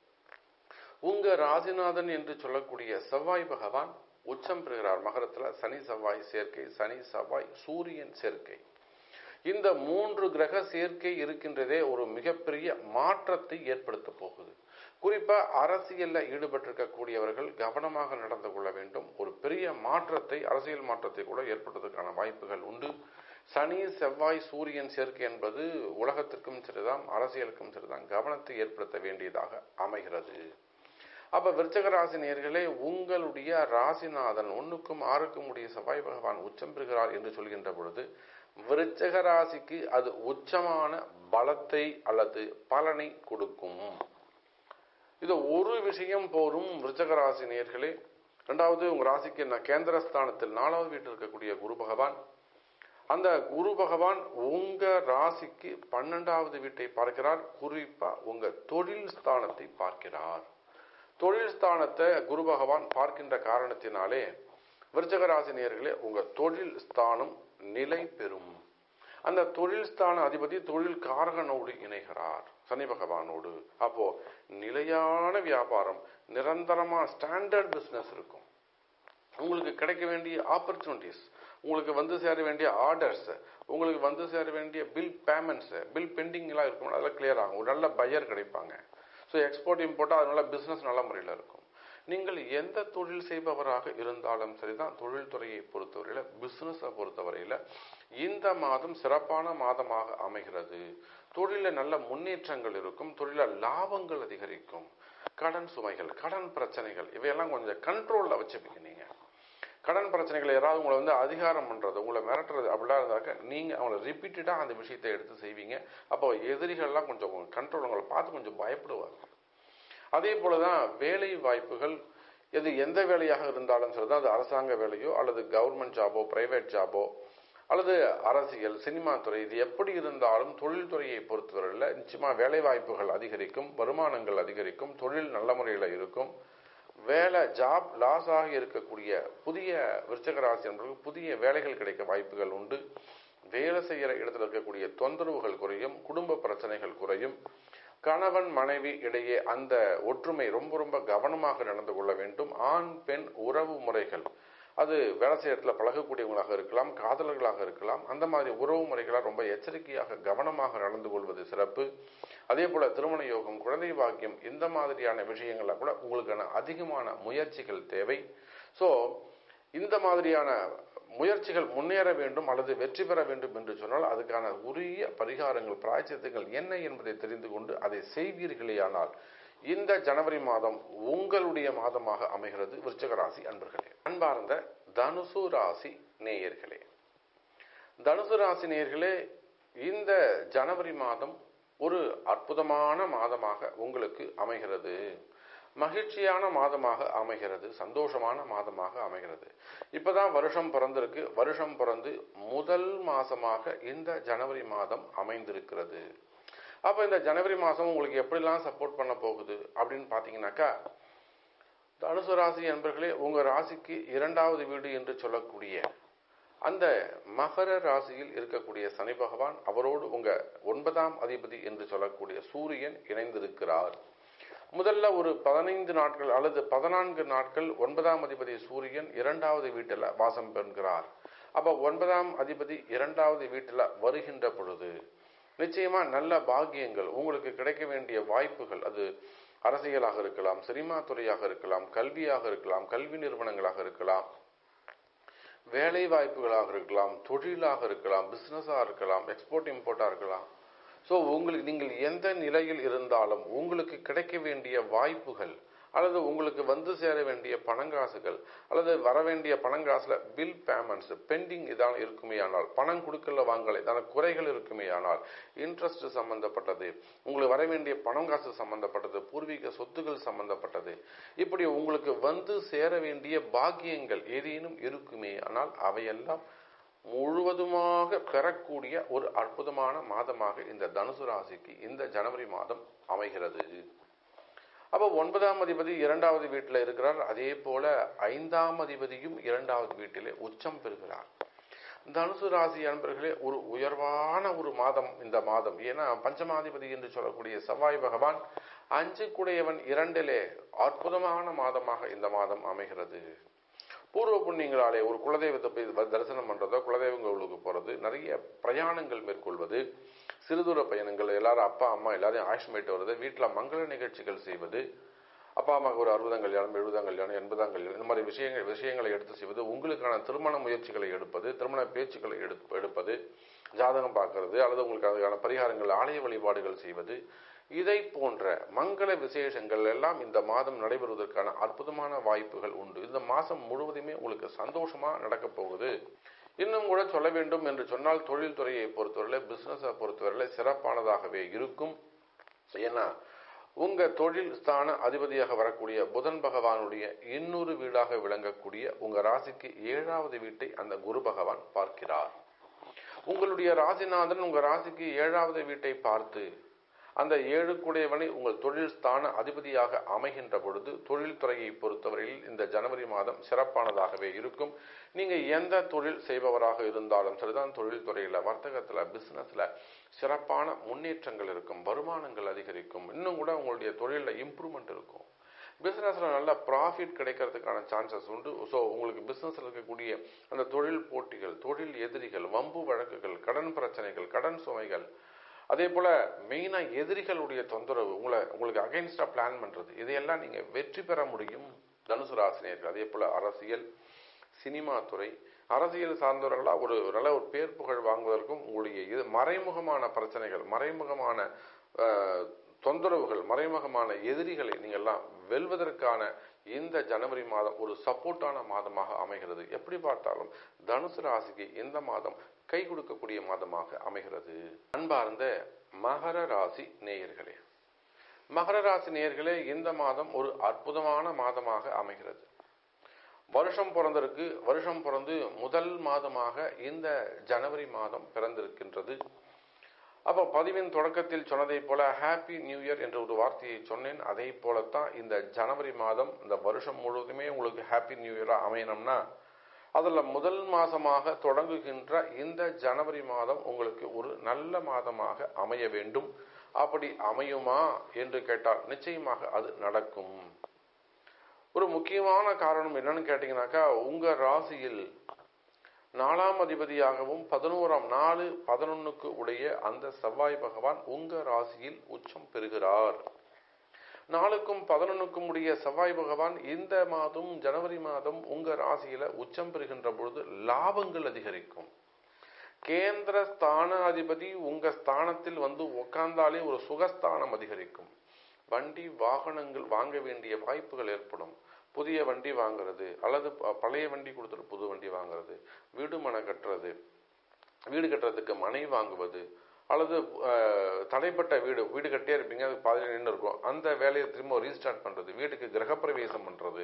உங்க ராசிநாதன் என்று சொல்லக்கூடிய செவ்வாய் பகவான் உச்சம் பெறுகிறார் மகரத்துல சனி செவ்வாய் சேர்க்கை சனி செவ்வாய் சூரியன் சேர்க்கை இந்த மூன்று கிரக சேர்க்கை இருக்கின்றதே ஒரு மிகப்பெரிய மாற்றத்தை ஏற்படுத்த போகுது குறிப்பா அரசியல்ல ஈடுபட்டிருக்கக்கூடியவர்கள் கவனமாக நடந்து கொள்ள வேண்டும் ஒரு பெரிய மாற்றத்தை அரசியல் மாற்றத்தை கூட ஏற்படுவதற்கான வாய்ப்புகள் உண்டு சனி செவ்வாய் சூரியன் சேர்க்கை என்பது உலகத்திற்கும் சரிதான் அரசியலுக்கும் சரிதான் கவனத்தை ஏற்படுத்த வேண்டியதாக அமைகிறது அப்ப விருச்சக ராசி நேர்களே உங்களுடைய ராசிநாதன் ஒன்னுக்கும் ஆறுக்கும் உடைய செவ்வாய் பகவான் உச்சம் பெறுகிறார் என்று சொல்கின்ற பொழுது விருச்சக ராசிக்கு அது உச்சமான பலத்தை அல்லது பலனை கொடுக்கும் இது ஒரு விஷயம் போரும் விருச்சக ராசி நேர்களே ரெண்டாவது உங்க ராசிக்கு என்ன கேந்திரஸ்தானத்தில் நாலாவது வீட்டில் இருக்கக்கூடிய குரு பகவான் அந்த குரு பகவான் உங்க ராசிக்கு பன்னெண்டாவது வீட்டை பார்க்கிறார் குறிப்பா உங்க தொழில் ஸ்தானத்தை பார்க்கிறார் தொழில் ஸ்தானத்தை குரு பகவான் பார்க்கின்ற காரணத்தினாலே விருச்சக ராசினியர்களே உங்க தொழில் ஸ்தானம் நிலை பெறும் அந்த தொழில் ஸ்தான அதிபதி தொழில் காரகனோடு இணைகிறார் சனி பகவானோடு அப்போ நிலையான வியாபாரம் நிரந்தரமா ஸ்டாண்டர்ட் பிசினஸ் இருக்கும் உங்களுக்கு கிடைக்க வேண்டிய ஆப்பர்ச்சுனிட்டிஸ் உங்களுக்கு வந்து சேர வேண்டிய ஆர்டர்ஸ் உங்களுக்கு வந்து சேர வேண்டிய பில் பேமெண்ட்ஸ் பில் பெண்டிங்லாம் இருக்கும் அதெல்லாம் கிளியர் ஆகும் ஒரு நல்ல பையர் கிடைப்பாங்க ஸோ எக்ஸ்போர்ட் இம்போர்ட்டாக அதனால பிஸ்னஸ் நல்ல முறையில் இருக்கும் நீங்கள் எந்த தொழில் செய்பவராக இருந்தாலும் சரிதான் தொழில்துறையை பொறுத்தவரையில் பிஸ்னஸை பொறுத்தவரையில் இந்த மாதம் சிறப்பான மாதமாக அமைகிறது தொழிலில் நல்ல முன்னேற்றங்கள் இருக்கும் தொழிலில் லாபங்கள் அதிகரிக்கும் கடன் சுமைகள் கடன் பிரச்சனைகள் இவையெல்லாம் கொஞ்சம் கண்ட்ரோலில் வச்சுப்பீங்க நீங்கள் கடன் பிரச்சனைகள் யாராவது உங்களை வந்து அதிகாரம் பண்ணுறது உங்களை மிரட்டுறது அப்படிலாம் இருந்தாக்க நீங்கள் அவங்கள ரிப்பீட்டடாக அந்த விஷயத்தை எடுத்து செய்வீங்க அப்போ எதிரிகள்லாம் கொஞ்சம் கண்ட்ரோல் உங்களை பார்த்து கொஞ்சம் பயப்படுவாங்க அதே போல தான் வேலை வாய்ப்புகள் எது எந்த வேலையாக இருந்தாலும் சரிதான் அது அரசாங்க வேலையோ அல்லது கவர்மெண்ட் ஜாபோ பிரைவேட் ஜாபோ அல்லது அரசியல் சினிமா துறை இது எப்படி இருந்தாலும் தொழில்துறையை பொறுத்தவரையில் நிச்சயமா வேலை வாய்ப்புகள் அதிகரிக்கும் வருமானங்கள் அதிகரிக்கும் தொழில் நல்ல முறையில் இருக்கும் வேலை ஜாப் லாஸ் ஆகி இருக்கக்கூடிய புதிய விருச்சக ராசி என்பவர்களுக்கு புதிய வேலைகள் கிடைக்க வாய்ப்புகள் உண்டு வேலை செய்கிற இடத்துல இருக்கக்கூடிய தொந்தரவுகள் குறையும் குடும்ப பிரச்சனைகள் குறையும் கணவன் மனைவி இடையே அந்த ஒற்றுமை ரொம்ப ரொம்ப கவனமாக நடந்து கொள்ள வேண்டும் ஆண் பெண் உறவு முறைகள் அது வேலை செய்யறதுல பழகக்கூடியவங்களாக இருக்கலாம் காதலர்களாக இருக்கலாம் அந்த மாதிரி உறவு முறைகளாக ரொம்ப எச்சரிக்கையாக கவனமாக நடந்து கொள்வது சிறப்பு அதே போல திருமண யோகம் குழந்தை பாக்கியம் இந்த மாதிரியான விஷயங்கள்ல கூட உங்களுக்கான அதிகமான முயற்சிகள் தேவை ஸோ இந்த மாதிரியான முயற்சிகள் முன்னேற வேண்டும் அல்லது வெற்றி பெற வேண்டும் என்று சொன்னால் அதுக்கான உரிய பரிகாரங்கள் பிராய்ச்சித்தங்கள் என்ன என்பதை தெரிந்து கொண்டு அதை செய்வீர்களேயானால் இந்த ஜனவரி மாதம் உங்களுடைய மாதமாக அமைகிறது விருச்சக ராசி அன்பர்களே அன்பார்ந்த தனுசு ராசி நேயர்களே தனுசு ராசி நேயர்களே இந்த ஜனவரி மாதம் ஒரு அற்புதமான மாதமாக உங்களுக்கு அமைகிறது மகிழ்ச்சியான மாதமாக அமைகிறது சந்தோஷமான மாதமாக அமைகிறது இப்பதான் வருஷம் பிறந்திருக்கு வருஷம் பிறந்து முதல் மாசமாக இந்த ஜனவரி மாதம் அமைந்திருக்கிறது அப்ப இந்த ஜனவரி மாசம் உங்களுக்கு எப்படிலாம் சப்போர்ட் பண்ண போகுது அப்படின்னு பாத்தீங்கன்னாக்கா தனுசு ராசி என்பர்களே உங்க ராசிக்கு இரண்டாவது வீடு என்று சொல்லக்கூடிய அந்த மகர ராசியில் இருக்கக்கூடிய சனி பகவான் அவரோடு உங்க ஒன்பதாம் அதிபதி என்று சொல்லக்கூடிய சூரியன் இணைந்திருக்கிறார் முதல்ல ஒரு பதினைந்து நாட்கள் அல்லது பதினான்கு நாட்கள் ஒன்பதாம் அதிபதி சூரியன் இரண்டாவது வீட்டில் வாசம் பெறுகிறார் அப்ப ஒன்பதாம் அதிபதி இரண்டாவது வீட்டில் வருகின்ற பொழுது நிச்சயமா நல்ல பாக்கியங்கள் உங்களுக்கு கிடைக்க வேண்டிய வாய்ப்புகள் அது அரசியலாக இருக்கலாம் சினிமா துறையாக இருக்கலாம் கல்வியாக இருக்கலாம் கல்வி நிறுவனங்களாக இருக்கலாம் வேலை வாய்ப்புகளாக இருக்கலாம் தொழிலாக இருக்கலாம் பிசினஸாக இருக்கலாம் எக்ஸ்போர்ட் இம்போர்ட்டாக இருக்கலாம் ஸோ உங்களுக்கு நீங்கள் எந்த நிலையில் இருந்தாலும் உங்களுக்கு கிடைக்க வேண்டிய வாய்ப்புகள் அல்லது உங்களுக்கு வந்து சேர வேண்டிய பணங்காசுகள் அல்லது வர வேண்டிய பணங்காசுல பில் பேமெண்ட்ஸ் பெண்டிங் இதான் இருக்குமே ஆனால் பணம் கொடுக்கல வாங்கலை இதான குறைகள் இருக்குமே ஆனால் இன்ட்ரெஸ்ட் சம்பந்தப்பட்டது உங்களுக்கு வர வேண்டிய பணம் காசு சம்பந்தப்பட்டது பூர்வீக சொத்துக்கள் சம்பந்தப்பட்டது இப்படி உங்களுக்கு வந்து சேர வேண்டிய பாக்கியங்கள் ஏதேனும் இருக்குமே ஆனால் அவையெல்லாம் முழுவதுமாக பெறக்கூடிய ஒரு அற்புதமான மாதமாக இந்த தனுசு ராசிக்கு இந்த ஜனவரி மாதம் அமைகிறது அப்போ ஒன்பதாம் அதிபதி இரண்டாவது வீட்டில் இருக்கிறார் அதே போல ஐந்தாம் அதிபதியும் இரண்டாவது வீட்டிலே உச்சம் பெறுகிறார் தனுசு ராசி அன்பர்களே ஒரு உயர்வான ஒரு மாதம் இந்த மாதம் ஏன்னா பஞ்சமாதிபதி என்று சொல்லக்கூடிய செவ்வாய் பகவான் அஞ்சு குடையவன் இரண்டிலே அற்புதமான மாதமாக இந்த மாதம் அமைகிறது பூர்வ புண்ணியங்களாலே ஒரு குலதெய்வத்தை போய் தரிசனம் பண்றதோ குலதெய்வம் கோவிலுக்கு போறது நிறைய பிரயாணங்கள் மேற்கொள்வது சிறுதூர பயணங்கள் எல்லாரும் அப்பா அம்மா எல்லாரையும் ஆயுஷ்மேட்டு வருது வீட்டில் மங்கள நிகழ்ச்சிகள் செய்வது அப்பா அம்மாவுக்கு ஒரு அறுபதாம் கல்யாணம் எழுபதாம் கல்யாணம் எண்பதாம் கல்யாணம் இந்த மாதிரி விஷயங்கள் விஷயங்களை எடுத்து செய்வது உங்களுக்கான திருமண முயற்சிகளை எடுப்பது திருமண பேச்சுக்களை எடுப்பது ஜாதகம் பார்க்கறது அல்லது உங்களுக்கு அதுக்கான பரிகாரங்கள் ஆலய வழிபாடுகள் செய்வது இதை போன்ற மங்கள விசேஷங்கள் எல்லாம் இந்த மாதம் நடைபெறுவதற்கான அற்புதமான வாய்ப்புகள் உண்டு இந்த மாதம் முழுவதுமே உங்களுக்கு சந்தோஷமா நடக்க போகுது இன்னும் கூட சொல்ல வேண்டும் என்று சொன்னால் தொழில் துறையை பொறுத்தவரையில பிசினஸை பொறுத்தவரையில சிறப்பானதாகவே இருக்கும் ஏன்னா உங்க தொழில் ஸ்தான அதிபதியாக வரக்கூடிய புதன் பகவானுடைய இன்னொரு வீடாக விளங்கக்கூடிய உங்க ராசிக்கு ஏழாவது வீட்டை அந்த குரு பகவான் பார்க்கிறார் உங்களுடைய ராசிநாதன் உங்க ராசிக்கு ஏழாவது வீட்டை பார்த்து அந்த ஏழு கூடையவனை உங்கள் தொழில் ஸ்தான அதிபதியாக அமைகின்ற பொழுது தொழில் துறையை பொறுத்தவரையில் இந்த ஜனவரி மாதம் சிறப்பானதாகவே இருக்கும் நீங்க எந்த தொழில் செய்பவராக இருந்தாலும் சரிதான் தொழில் துறையில வர்த்தகத்துல பிசினஸ்ல சிறப்பான முன்னேற்றங்கள் இருக்கும் வருமானங்கள் அதிகரிக்கும் இன்னும் கூட உங்களுடைய தொழில இம்ப்ரூவ்மெண்ட் இருக்கும் பிசினஸ்ல நல்ல ப்ராஃபிட் கிடைக்கிறதுக்கான சான்சஸ் உண்டு ஸோ உங்களுக்கு பிசினஸ்ல இருக்கக்கூடிய அந்த தொழில் போட்டிகள் தொழில் எதிரிகள் வம்பு வழக்குகள் கடன் பிரச்சனைகள் கடன் சுமைகள் அதே போல மெயினா எதிரிகளுடைய தொந்தரவு உங்களை உங்களுக்கு அகைன்ஸ்டா பிளான் பண்றது இதையெல்லாம் நீங்க வெற்றி பெற முடியும் தனுசு ராசினியர்கள் அதே போல அரசியல் சினிமா துறை அரசியல் சார்ந்தவர்களா ஒரு நல்ல ஒரு பேர் புகழ் வாங்குவதற்கும் உங்களுடைய இது மறைமுகமான பிரச்சனைகள் மறைமுகமான தொந்தரவுகள் மறைமுகமான எதிரிகளை நீங்கள்லாம் வெல்வதற்கான இந்த ஜனவரி மாதம் ஒரு சப்போர்ட்டான மாதமாக அமைகிறது எப்படி பார்த்தாலும் தனுசு ராசிக்கு இந்த மாதம் கை கொடுக்கக்கூடிய மாதமாக அமைகிறது அன்பார்ந்த மகர ராசி நேயர்களே மகர ராசி நேயர்களே இந்த மாதம் ஒரு அற்புதமான மாதமாக அமைகிறது வருஷம் பிறந்திருக்கு வருஷம் பிறந்து முதல் மாதமாக இந்த ஜனவரி மாதம் பிறந்திருக்கின்றது அப்போ பதிவின் தொடக்கத்தில் சொன்னதை போல ஹாப்பி நியூ இயர் என்ற ஒரு வார்த்தையை சொன்னேன் அதே போலத்தான் இந்த ஜனவரி மாதம் இந்த வருஷம் முழுவதுமே உங்களுக்கு ஹாப்பி நியூ இயரா அமையணும்னா அதுல முதல் மாசமாக தொடங்குகின்ற இந்த ஜனவரி மாதம் உங்களுக்கு ஒரு நல்ல மாதமாக அமைய வேண்டும் அப்படி அமையுமா என்று கேட்டால் நிச்சயமாக அது நடக்கும் ஒரு முக்கியமான காரணம் என்னன்னு கேட்டீங்கன்னாக்கா உங்க ராசியில் நாலாம் அதிபதியாகவும் பதினோராம் நாலு பதினொன்னுக்கு உடைய அந்த செவ்வாய் பகவான் உங்க ராசியில் உச்சம் பெறுகிறார் நாளுக்கும் பதினொன்னுக்கும் உடைய செவ்வாய் பகவான் இந்த மாதம் ஜனவரி மாதம் உங்க ராசியில உச்சம் பெறுகின்ற பொழுது லாபங்கள் அதிகரிக்கும் கேந்திர ஸ்தான அதிபதி உங்க ஸ்தானத்தில் வந்து உட்கார்ந்தாலே ஒரு சுகஸ்தானம் அதிகரிக்கும் வண்டி வாகனங்கள் வாங்க வேண்டிய வாய்ப்புகள் ஏற்படும் புதிய வண்டி வாங்குறது அல்லது ப- பழைய வண்டி கொடுத்துட்டு புது வண்டி வாங்குறது வீடு மனை கட்டுறது வீடு கட்டுறதுக்கு மனை வாங்குவது அல்லது அஹ், தடைப்பட்ட வீடு வீடு கட்டியே இருப்பீங்க அது பாதியில் நின்று இருக்கும் அந்த வேலையை திரும்ப ரீஸ்டார்ட் பண்றது வீட்டுக்கு கிரகப்பிரவேசம் பண்றது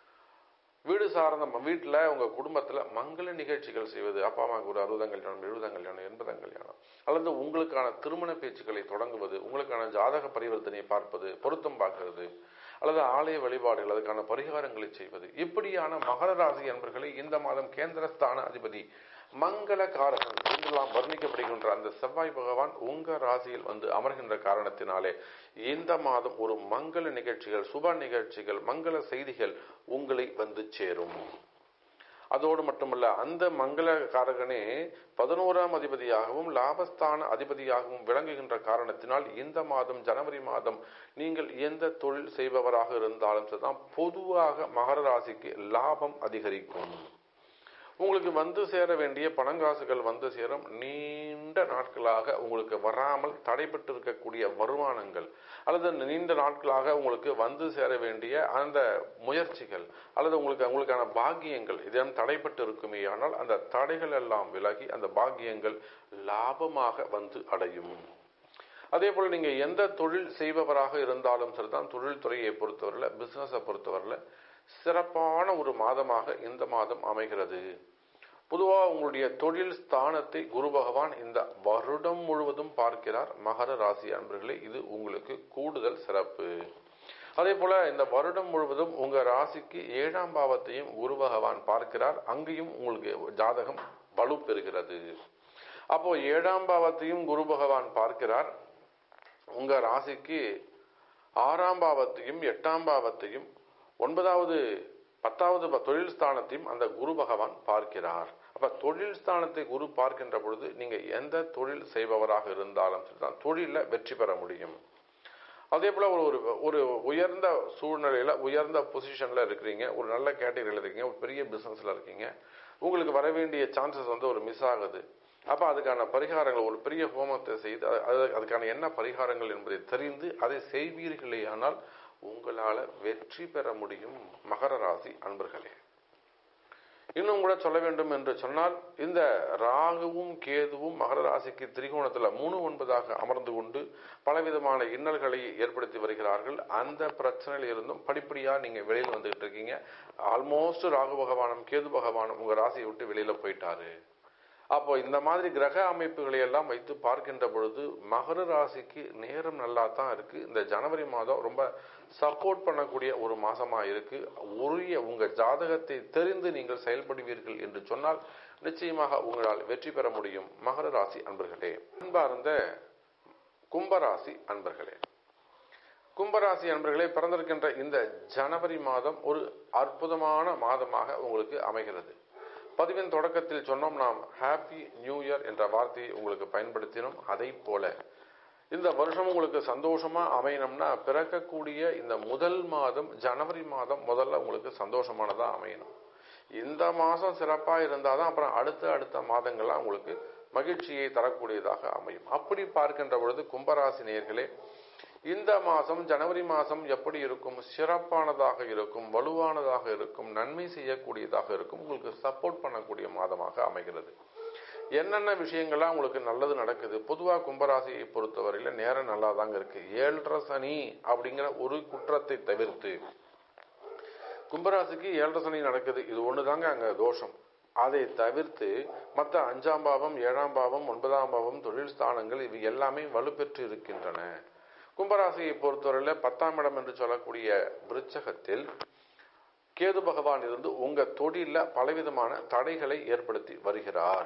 வீடு சார்ந்த ம- வீட்டுல உங்க குடும்பத்துல மங்கள நிகழ்ச்சிகள் செய்வது அப்பா அம்மாவுக்கு ஒரு அறுபதாம் கல்யாணம் எழுபதாம் கல்யாணம் எண்பதாம் கல்யாணம் அல்லது உங்களுக்கான திருமண பேச்சுக்களை தொடங்குவது உங்களுக்கான ஜாதக பரிவர்த்தனையை பார்ப்பது பொருத்தம் பார்க்கிறது அல்லது ஆலய வழிபாடுகள் அதுக்கான பரிகாரங்களை செய்வது இப்படியான மகர ராசி என்பர்களை இந்த மாதம் கேந்திரஸ்தான அதிபதி மங்கள காரகன் என்றெல்லாம் வர்ணிக்கப்படுகின்ற அந்த செவ்வாய் பகவான் உங்க ராசியில் வந்து அமர்கின்ற காரணத்தினாலே இந்த மாதம் ஒரு மங்கள நிகழ்ச்சிகள் சுப நிகழ்ச்சிகள் மங்கள செய்திகள் உங்களை வந்து சேரும் அதோடு மட்டுமல்ல அந்த மங்கள காரகனே பதினோராம் அதிபதியாகவும் லாபஸ்தான அதிபதியாகவும் விளங்குகின்ற காரணத்தினால் இந்த மாதம் ஜனவரி மாதம் நீங்கள் எந்த தொழில் செய்பவராக இருந்தாலும் சரிதான் பொதுவாக மகர ராசிக்கு லாபம் அதிகரிக்கும் உங்களுக்கு வந்து சேர வேண்டிய பணங்காசுகள் வந்து சேரும் நீண்ட நாட்களாக உங்களுக்கு வராமல் தடைபட்டு இருக்கக்கூடிய வருமானங்கள் அல்லது நீண்ட நாட்களாக உங்களுக்கு வந்து சேர வேண்டிய அந்த முயற்சிகள் அல்லது உங்களுக்கு உங்களுக்கான பாக்கியங்கள் இதெல்லாம் தடைப்பட்டு இருக்குமே ஆனால் அந்த தடைகள் எல்லாம் விலகி அந்த பாக்கியங்கள் லாபமாக வந்து அடையும் அதே போல் நீங்க எந்த தொழில் செய்பவராக இருந்தாலும் சரிதான் தொழில் துறையை பொறுத்தவரையில் பிசினஸை பொறுத்தவரையில் சிறப்பான ஒரு மாதமாக இந்த மாதம் அமைகிறது பொதுவாக உங்களுடைய தொழில் ஸ்தானத்தை குரு பகவான் இந்த வருடம் முழுவதும் பார்க்கிறார் மகர ராசி அன்பர்களே இது உங்களுக்கு கூடுதல் சிறப்பு அதே போல இந்த வருடம் முழுவதும் உங்க ராசிக்கு ஏழாம் பாவத்தையும் குரு பகவான் பார்க்கிறார் அங்கேயும் உங்களுக்கு ஜாதகம் வலு பெறுகிறது அப்போ ஏழாம் பாவத்தையும் குரு பகவான் பார்க்கிறார் உங்க ராசிக்கு ஆறாம் பாவத்தையும் எட்டாம் பாவத்தையும் ஒன்பதாவது பத்தாவது ப- தொழில் ஸ்தானத்தையும் அந்த குரு பகவான் பார்க்கிறார் அப்ப தொழில் ஸ்தானத்தை குரு பார்க்கின்ற பொழுது நீங்க எந்த தொழில் செய்பவராக இருந்தாலும் சரிதான் தொழில வெற்றி பெற முடியும் அதே போல ஒரு ஒரு ஒரு உயர்ந்த சூழ்நிலையில உயர்ந்த பொசிஷன்ல இருக்கிறீங்க ஒரு நல்ல கேட்டகரியில் இருக்கீங்க ஒரு பெரிய பிசினஸ்ல இருக்கீங்க உங்களுக்கு வர வேண்டிய சான்சஸ் வந்து ஒரு மிஸ் ஆகுது அப்ப அதுக்கான பரிகாரங்கள் ஒரு பெரிய ஹோமத்தை செய்து அது- அது- அதுக்கான என்ன பரிகாரங்கள் என்பதை தெரிந்து அதை செய்வீர்களே ஆனால் உங்களால வெற்றி பெற முடியும் மகர ராசி அன்பர்களே இன்னும் கூட சொல்ல வேண்டும் என்று சொன்னால் இந்த ராகுவும் கேதுவும் மகர ராசிக்கு திரிகோணத்துல மூணு ஒன்பதாக அமர்ந்து கொண்டு பலவிதமான இன்னல்களை ஏற்படுத்தி வருகிறார்கள் அந்த பிரச்சனையில இருந்தும் படிப்படியா நீங்க வெளியில வந்துகிட்டு இருக்கீங்க ஆல்மோஸ்ட் ராகு பகவானும் கேது பகவானும் உங்க ராசியை விட்டு வெளியில போயிட்டாரு அப்போ இந்த மாதிரி கிரக அமைப்புகளை எல்லாம் வைத்து பார்க்கின்ற பொழுது மகர ராசிக்கு நேரம் நல்லா தான் இருக்கு இந்த ஜனவரி மாதம் ரொம்ப சப்போர்ட் பண்ணக்கூடிய ஒரு மாசமா இருக்கு உரிய உங்க ஜாதகத்தை தெரிந்து நீங்கள் செயல்படுவீர்கள் என்று சொன்னால் நிச்சயமாக உங்களால் வெற்றி பெற முடியும் மகர ராசி அன்பர்களே அன்பார்ந்த கும்பராசி அன்பர்களே கும்பராசி அன்பர்களே பிறந்திருக்கின்ற இந்த ஜனவரி மாதம் ஒரு அற்புதமான மாதமாக உங்களுக்கு அமைகிறது பதிவின் தொடக்கத்தில் சொன்னோம் நாம் ஹாப்பி நியூ இயர் என்ற வார்த்தையை உங்களுக்கு பயன்படுத்தினோம் அதை போல இந்த வருஷம் உங்களுக்கு சந்தோஷமா அமையணும்னா பிறக்கக்கூடிய இந்த முதல் மாதம் ஜனவரி மாதம் முதல்ல உங்களுக்கு சந்தோஷமானதா அமையணும் இந்த மாசம் சிறப்பா இருந்தாதான் அப்புறம் அடுத்த அடுத்த மாதங்கள்லாம் உங்களுக்கு மகிழ்ச்சியை தரக்கூடியதாக அமையும் அப்படி பார்க்கின்ற பொழுது கும்பராசி நேயர்களே இந்த மாசம் ஜனவரி மாசம் எப்படி இருக்கும் சிறப்பானதாக இருக்கும் வலுவானதாக இருக்கும் நன்மை செய்யக்கூடியதாக இருக்கும் உங்களுக்கு சப்போர்ட் பண்ணக்கூடிய மாதமாக அமைகிறது என்னென்ன விஷயங்கள்லாம் உங்களுக்கு நல்லது நடக்குது பொதுவாக கும்பராசியை பொறுத்தவரையில நேரம் நல்லா தாங்க இருக்கு ஏழரை சனி அப்படிங்கிற ஒரு குற்றத்தை தவிர்த்து கும்பராசிக்கு ஏழரை சனி நடக்குது இது ஒண்ணுதாங்க அங்க தோஷம் அதை தவிர்த்து மற்ற அஞ்சாம் பாவம் ஏழாம் பாவம் ஒன்பதாம் பாவம் தொழில் ஸ்தானங்கள் இவை எல்லாமே வலுப்பெற்று இருக்கின்றன கும்பராசியை பொறுத்தவரையில பத்தாம் இடம் என்று சொல்லக்கூடிய விருச்சகத்தில் கேது பகவான் இருந்து உங்க தொழில பலவிதமான தடைகளை ஏற்படுத்தி வருகிறார்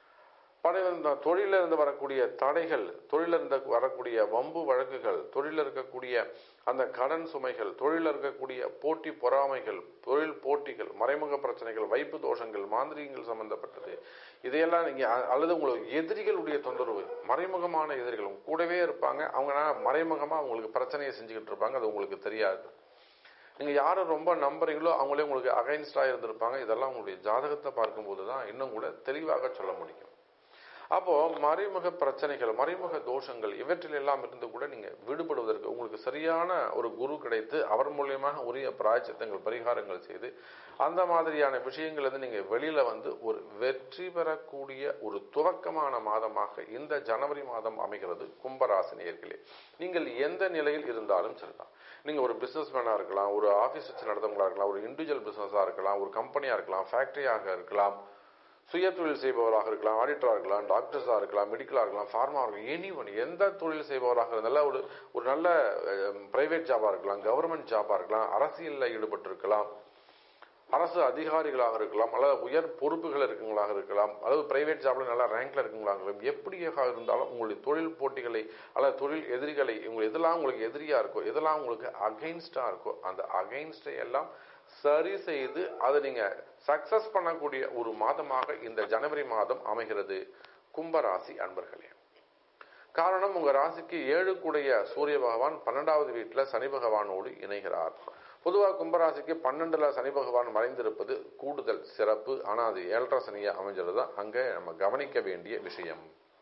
பல இந்த தொழில இருந்து வரக்கூடிய தடைகள் தொழில இருந்து வரக்கூடிய வம்பு வழக்குகள் தொழில இருக்கக்கூடிய அந்த கடன் சுமைகள் தொழில இருக்கக்கூடிய போட்டி பொறாமைகள் தொழில் போட்டிகள் மறைமுக பிரச்சனைகள் வைப்பு தோஷங்கள் மாந்திரிகங்கள் சம்பந்தப்பட்டது இதையெல்லாம் நீங்க அ- அல்லது உங்களுக்கு எதிரிகளுடைய தொந்தரவு மறைமுகமான எதிரிகள் உங்க கூடவே இருப்பாங்க அவங்க மறைமுகமா உங்களுக்கு பிரச்சனையை செஞ்சுக்கிட்டு இருப்பாங்க அது உங்களுக்கு தெரியாது நீங்க யாரை ரொம்ப நம்புறீங்களோ அவங்களே உங்களுக்கு அகைன்ஸ்டா இருந்திருப்பாங்க இதெல்லாம் உங்களுடைய ஜாதகத்தை பார்க்கும்போது தான் இன்னும் கூட தெளிவாக சொல்ல முடியும் அப்போ மறைமுக பிரச்சனைகள் மறைமுக தோஷங்கள் இவற்றில் எல்லாம் இருந்து கூட நீங்க விடுபடுவதற்கு உங்களுக்கு சரியான ஒரு குரு கிடைத்து அவர் மூலியமாக உரிய பிராய்ச்சித்தங்கள் பரிகாரங்கள் செய்து அந்த மாதிரியான விஷயங்கள் இருந்து நீங்க வெளியில வந்து ஒரு வெற்றி பெறக்கூடிய ஒரு துவக்கமான மாதமாக இந்த ஜனவரி மாதம் அமைகிறது கும்பராசினியர்களே நீங்கள் எந்த நிலையில் இருந்தாலும் சரிதான் நீங்க ஒரு பிசினஸ் மேனா இருக்கலாம் ஒரு ஆபீஸ் வச்சு நடத்தவங்களா இருக்கலாம் ஒரு இண்டிவிஜுவல் பிசினஸா இருக்கலாம் ஒரு கம்பெனியா இருக்கலாம் ஃபேக்டரியாக இருக்கலாம் சுய தொழில் செய்பவராக இருக்கலாம் ஆடிட்டராக இருக்கலாம் டாக்டர்ஸாக இருக்கலாம் மெடிக்கலாக இருக்கலாம் ஃபார்மா இருக்கலாம் எனி ஒன் எந்த தொழில் செய்பவராக இருந்தாலும் ஒரு ஒரு நல்ல பிரைவேட் ஜாபாக இருக்கலாம் கவர்மெண்ட் ஜாபாக இருக்கலாம் அரசியலில் ஈடுபட்டிருக்கலாம் அரசு அதிகாரிகளாக இருக்கலாம் அல்லது உயர் பொறுப்புகள் இருக்கவங்களாக இருக்கலாம் அல்லது பிரைவேட் ஜாப்ல நல்ல ரேங்க்ல இருக்கவங்களாக இருக்கலாம் எப்படியாக இருந்தாலும் உங்களுடைய தொழில் போட்டிகளை அல்லது தொழில் எதிரிகளை உங்களுக்கு எதெல்லாம் உங்களுக்கு எதிரியா இருக்கோ எதெல்லாம் உங்களுக்கு அகைன்ஸ்டா இருக்கோ அந்த அகைன்ஸ்டை எல்லாம் சரி செய்து அதை நீங்க சக்சஸ் பண்ணக்கூடிய ஒரு மாதமாக இந்த ஜனவரி மாதம் அமைகிறது கும்பராசி அன்பர்களே காரணம் உங்க ராசிக்கு ஏழு கூடைய சூரிய பகவான் பன்னெண்டாவது வீட்டுல சனி பகவானோடு இணைகிறார் பொதுவாக கும்பராசிக்கு பன்னெண்டுல சனி பகவான் மறைந்திருப்பது கூடுதல் சிறப்பு ஆனா அது ஏழரை சனியா அமைஞ்சிருது தான் அங்க நம்ம கவனிக்க வேண்டிய விஷயம்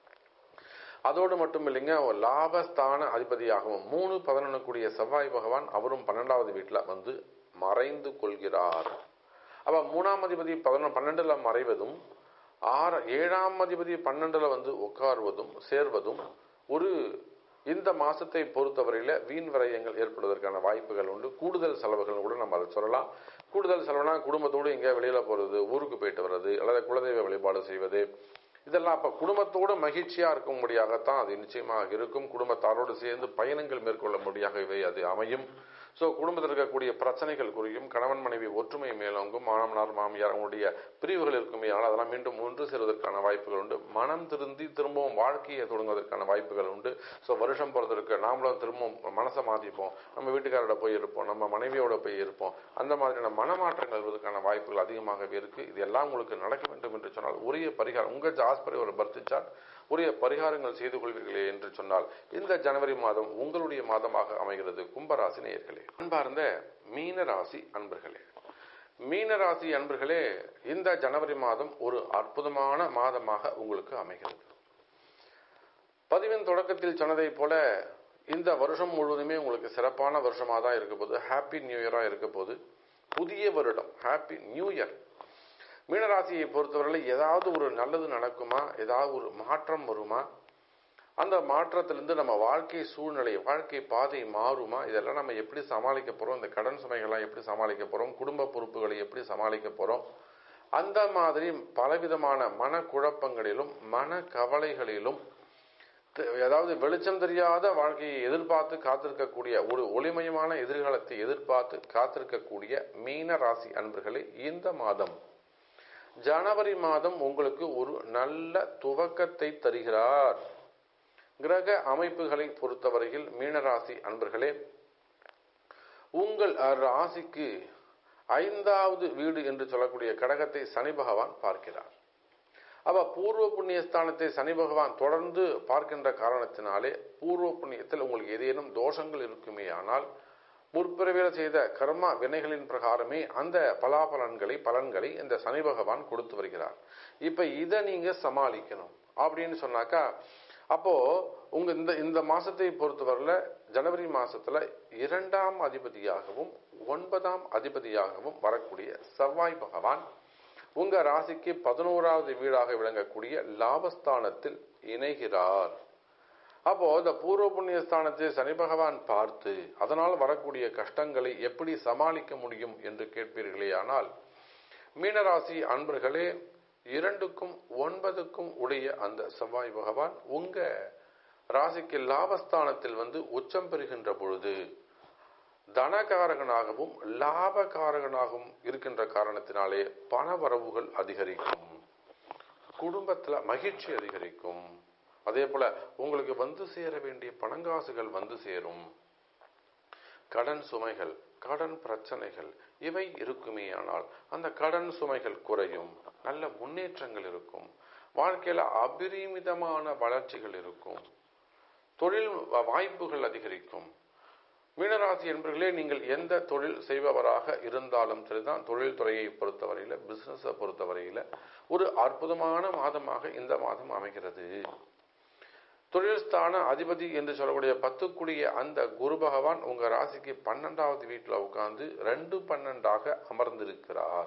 அதோடு மட்டும் இல்லைங்க லாபஸ்தான அதிபதியாகவும் மூணு பதினொன்று கூடிய செவ்வாய் பகவான் அவரும் பன்னெண்டாவது வீட்டுல வந்து மறைந்து கொள்கிறார் அப்ப மூணாம் அதிபதி பதினொன்று பன்னெண்டுல மறைவதும் ஆறு ஏழாம் அதிபதி பன்னெண்டுல வந்து உட்காருவதும் சேர்வதும் ஒரு இந்த மாசத்தை பொறுத்தவரையில வீண் விரயங்கள் ஏற்படுவதற்கான வாய்ப்புகள் உண்டு கூடுதல் செலவுகள் கூட நம்ம அதை சொல்லலாம் கூடுதல் செலவுனா குடும்பத்தோடு எங்கேயா வெளியில போறது ஊருக்கு போயிட்டு வர்றது அல்லது குலதெய்வ வழிபாடு செய்வது இதெல்லாம் அப்ப குடும்பத்தோடு மகிழ்ச்சியா இருக்கும்படியாகத்தான் அது நிச்சயமாக இருக்கும் குடும்பத்தாரோடு சேர்ந்து பயணங்கள் மேற்கொள்ளும்படியாகவே அது அமையும் ஸோ குடும்பத்தில் இருக்கக்கூடிய பிரச்சனைகள் குறியும் கணவன் மனைவி ஒற்றுமை மேலோங்கும் மாமனார் மாமியார் அவங்களுடைய பிரிவுகள் இருக்குமே ஆனால் அதெல்லாம் மீண்டும் ஒன்று சேருவதற்கான வாய்ப்புகள் உண்டு மனம் திருந்தி திரும்பவும் வாழ்க்கையை தொடங்குவதற்கான வாய்ப்புகள் உண்டு ஸோ வருஷம் பிறந்திருக்கு நாமளும் திரும்பவும் மனசை மாற்றிப்போம் நம்ம வீட்டுக்காரோட போய் இருப்போம் நம்ம மனைவியோட போய் இருப்போம் அந்த மாதிரியான மனமாற்றங்கள் வருவதற்கான வாய்ப்புகள் அதிகமாகவே இருக்கு இது எல்லாம் உங்களுக்கு நடக்க வேண்டும் என்று சொன்னால் உரிய பரிகாரம் உங்க ஜாஸ்பரி ஒரு பர்த் சார்ட் உரிய பரிகாரங்கள் செய்து கொள்வீர்களே என்று சொன்னால் இந்த ஜனவரி மாதம் உங்களுடைய மாதமாக அமைகிறது கும்பராசி நேயர்களே அன்பார்ந்த மீன ராசி அன்பர்களே மீன ராசி அன்பர்களே இந்த ஜனவரி மாதம் ஒரு அற்புதமான மாதமாக உங்களுக்கு அமைகிறது பதிவின் தொடக்கத்தில் சொன்னதை போல இந்த வருஷம் முழுவதுமே உங்களுக்கு சிறப்பான வருஷமாக தான் இருக்க போது ஹாப்பி நியூ இயராக இருக்க போது புதிய வருடம் ஹாப்பி நியூ இயர் மீனராசியை பொறுத்தவரையில் ஏதாவது ஒரு நல்லது நடக்குமா ஏதாவது ஒரு மாற்றம் வருமா அந்த மாற்றத்திலிருந்து நம்ம வாழ்க்கை சூழ்நிலை வாழ்க்கை பாதை மாறுமா இதெல்லாம் நம்ம எப்படி சமாளிக்க போறோம் இந்த கடன் சுமைகள்லாம் எப்படி சமாளிக்க போறோம் குடும்ப பொறுப்புகளை எப்படி சமாளிக்க போறோம் அந்த மாதிரி பலவிதமான மனக்குழப்பங்களிலும் மன கவலைகளிலும் அதாவது வெளிச்சம் தெரியாத வாழ்க்கையை எதிர்பார்த்து காத்திருக்கக்கூடிய ஒரு ஒளிமயமான எதிர்காலத்தை எதிர்பார்த்து காத்திருக்கக்கூடிய மீன ராசி அன்பர்களே இந்த மாதம் ஜனவரி மாதம் உங்களுக்கு ஒரு நல்ல துவக்கத்தை தருகிறார் கிரக அமைப்புகளை பொறுத்தவரையில் மீனராசி அன்பர்களே உங்கள் ராசிக்கு ஐந்தாவது வீடு என்று சொல்லக்கூடிய கடகத்தை சனி பகவான் பார்க்கிறார் அவ பூர்வ புண்ணிய ஸ்தானத்தை சனி பகவான் தொடர்ந்து பார்க்கின்ற காரணத்தினாலே பூர்வ புண்ணியத்தில் உங்களுக்கு ஏதேனும் தோஷங்கள் இருக்குமே ஆனால் முற்பிறவியில் செய்த கர்மா வினைகளின் பிரகாரமே அந்த பலாபலன்களை பலன்களை இந்த சனி பகவான் கொடுத்து வருகிறார் இப்ப இதை நீங்க சமாளிக்கணும் அப்படின்னு சொன்னாக்கா அப்போ உங்க இந்த இந்த மாசத்தை பொறுத்தவரையில ஜனவரி மாசத்துல இரண்டாம் அதிபதியாகவும் ஒன்பதாம் அதிபதியாகவும் வரக்கூடிய செவ்வாய் பகவான் உங்க ராசிக்கு பதினோராவது வீடாக விளங்கக்கூடிய லாபஸ்தானத்தில் இணைகிறார் அப்போ இந்த பூர்வ புண்ணிய ஸ்தானத்தை சனி பகவான் பார்த்து அதனால் வரக்கூடிய கஷ்டங்களை எப்படி சமாளிக்க முடியும் என்று கேட்பீர்களே ஆனால் மீனராசி அன்பர்களே இரண்டுக்கும் ஒன்பதுக்கும் உடைய அந்த செவ்வாய் பகவான் உங்க ராசிக்கு லாபஸ்தானத்தில் வந்து உச்சம் பெறுகின்ற பொழுது தனகாரகனாகவும் லாபகாரகனாகவும் இருக்கின்ற காரணத்தினாலே பண வரவுகள் அதிகரிக்கும் குடும்பத்துல மகிழ்ச்சி அதிகரிக்கும் அதே போல உங்களுக்கு வந்து சேர வேண்டிய பணங்காசுகள் வந்து சேரும் கடன் சுமைகள் கடன் பிரச்சனைகள் இவை இருக்குமே ஆனால் அந்த கடன் சுமைகள் குறையும் நல்ல முன்னேற்றங்கள் இருக்கும் வாழ்க்கையில அபரிமிதமான வளர்ச்சிகள் இருக்கும் தொழில் வாய்ப்புகள் அதிகரிக்கும் மீனராசி என்பர்களே நீங்கள் எந்த தொழில் செய்பவராக இருந்தாலும் சரிதான் தொழில் துறையை பொறுத்தவரையில பிசினஸை பொறுத்தவரையில ஒரு அற்புதமான மாதமாக இந்த மாதம் அமைகிறது தொழில் ஸ்தான அதிபதி என்று சொல்லக்கூடிய பத்துக்குடிய அந்த குரு பகவான் உங்க ராசிக்கு பன்னெண்டாவது வீட்டில் உட்கார்ந்து ரெண்டு பன்னெண்டாக அமர்ந்திருக்கிறார்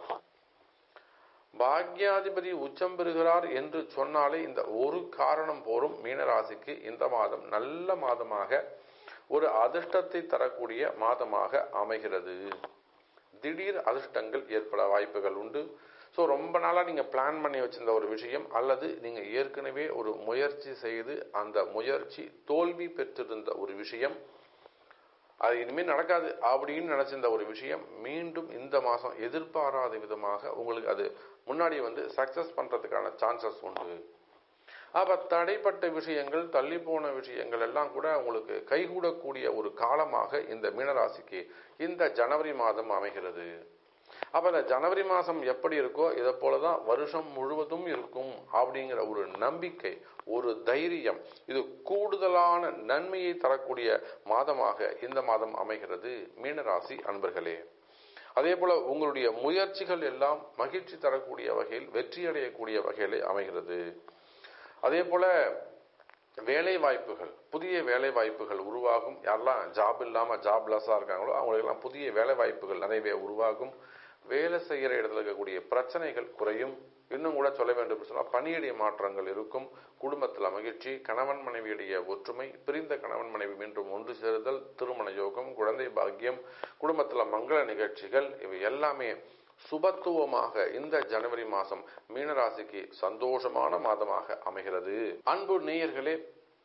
பாக்யாதிபதி உச்சம் பெறுகிறார் என்று சொன்னாலே இந்த ஒரு காரணம் போரும் மீனராசிக்கு இந்த மாதம் நல்ல மாதமாக ஒரு அதிர்ஷ்டத்தை தரக்கூடிய மாதமாக அமைகிறது திடீர் அதிர்ஷ்டங்கள் ஏற்பட வாய்ப்புகள் உண்டு ஸோ ரொம்ப நாளாக நீங்கள் பிளான் பண்ணி வச்சிருந்த ஒரு விஷயம் அல்லது நீங்கள் ஏற்கனவே ஒரு முயற்சி செய்து அந்த முயற்சி தோல்வி பெற்றிருந்த ஒரு விஷயம் அது இனிமேல் நடக்காது அப்படின்னு நினைச்சிருந்த ஒரு விஷயம் மீண்டும் இந்த மாதம் எதிர்பாராத விதமாக உங்களுக்கு அது முன்னாடி வந்து சக்சஸ் பண்ணுறதுக்கான சான்சஸ் உண்டு அப்ப தடைப்பட்ட விஷயங்கள் தள்ளி போன விஷயங்கள் எல்லாம் கூட உங்களுக்கு கைகூடக்கூடிய ஒரு காலமாக இந்த மீனராசிக்கு இந்த ஜனவரி மாதம் அமைகிறது அப்ப இந்த ஜனவரி மாதம் எப்படி இருக்கோ இதை போலதான் வருஷம் முழுவதும் இருக்கும் அப்படிங்கிற ஒரு நம்பிக்கை ஒரு தைரியம் இது கூடுதலான நன்மையை தரக்கூடிய மாதமாக இந்த மாதம் அமைகிறது மீனராசி அன்பர்களே அதே போல உங்களுடைய முயற்சிகள் எல்லாம் மகிழ்ச்சி தரக்கூடிய வகையில் வெற்றி அடையக்கூடிய வகையிலே அமைகிறது அதே போல வேலை வாய்ப்புகள் புதிய வேலை வாய்ப்புகள் உருவாகும் யாரெல்லாம் ஜாப் இல்லாம ஜாப்லெஸ்ஸாக இருக்காங்களோ அவங்களுக்கெல்லாம் புதிய வேலை வாய்ப்புகள் நிறையவே உருவாகும் வேலை செய்கிற இடத்துல இருக்கக்கூடிய பிரச்சனைகள் குறையும் இன்னும் கூட சொல்ல வேண்டும் சொன்னால் பணியிடைய மாற்றங்கள் இருக்கும் குடும்பத்தில் மகிழ்ச்சி கணவன் மனைவியுடைய ஒற்றுமை பிரிந்த கணவன் மனைவி மீண்டும் ஒன்று சேருதல் திருமண யோகம் குழந்தை பாக்கியம் குடும்பத்தில் மங்கள நிகழ்ச்சிகள் இவை எல்லாமே சுபத்துவமாக இந்த ஜனவரி மாதம் மீனராசிக்கு சந்தோஷமான மாதமாக அமைகிறது அன்பு நேயர்களே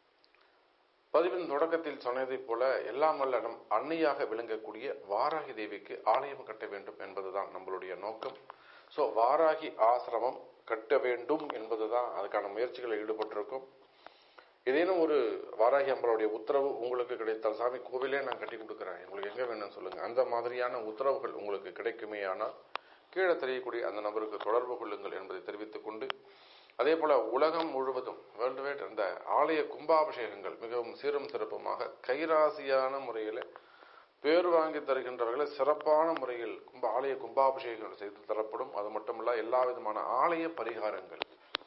பதிவின் தொடக்கத்தில் சொன்னதைப் போல எல்லாம் வல்ல நம் அன்னையாக விளங்கக்கூடிய வாராகி தேவிக்கு ஆலயம் கட்ட வேண்டும் என்பதுதான் நம்மளுடைய நோக்கம் ஸோ வாராகி ஆசிரமம் கட்ட வேண்டும் என்பதுதான் அதுக்கான முயற்சிகளில் ஈடுபட்டிருக்கோம் ஏதேனும் ஒரு வாராகி அம்பளுடைய உத்தரவு உங்களுக்கு கிடைத்தால் சாமி கோவிலே நான் கட்டி கொடுக்குறேன் உங்களுக்கு எங்க வேணும்னு சொல்லுங்க அந்த மாதிரியான உத்தரவுகள் உங்களுக்கு கிடைக்குமே ஆனால் கீழே தெரியக்கூடிய அந்த நபருக்கு தொடர்பு கொள்ளுங்கள் என்பதை தெரிவித்துக் கொண்டு அதே போல உலகம் முழுவதும் வேர்ல்டு வைட் அந்த ஆலய கும்பாபிஷேகங்கள் மிகவும் சீரும் சிறப்புமாக கைராசியான முறையில் பேர் வாங்கி தருகின்றவர்களை சிறப்பான முறையில் கும்ப ஆலய கும்பாபிஷேகங்கள் செய்து தரப்படும் அது மட்டுமல்ல எல்லா விதமான ஆலய பரிகாரங்கள்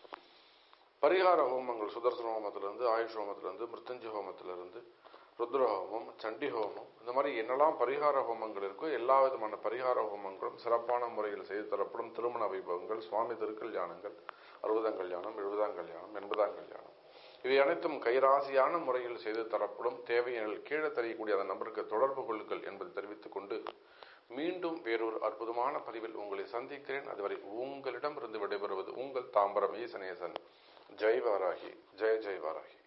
பரிகார ஹோமங்கள் சுதர்சன ஹோமத்திலிருந்து ஆயுஷ் ஹோமத்திலிருந்து மிருத்தஞ்சு ஹோமத்திலிருந்து ருத்ர ஹோமம் சண்டி ஹோமம் இந்த மாதிரி என்னெல்லாம் பரிகார ஹோமங்கள் இருக்கோ எல்லா விதமான பரிகார ஹோமங்களும் சிறப்பான முறையில் செய்து தரப்படும் திருமண வைபவங்கள் சுவாமி திருக்கல்யாணங்கள் அறுபதாம் கல்யாணம் எழுபதாம் கல்யாணம் எண்பதாம் கல்யாணம் இவை அனைத்தும் கைராசியான முறையில் செய்து தரப்படும் தேவையெனில் கீழே தெரியக்கூடிய அந்த நபருக்கு தொடர்பு கொள்ளுங்கள் என்பதை தெரிவித்துக் கொண்டு மீண்டும் வேறொரு அற்புதமான பதிவில் உங்களை சந்திக்கிறேன் அதுவரை உங்களிடமிருந்து விடைபெறுவது உங்கள் தாம்பரம் ஈசனேசன் ஜெய் வாராகி ஜெய ஜெய் வாராகி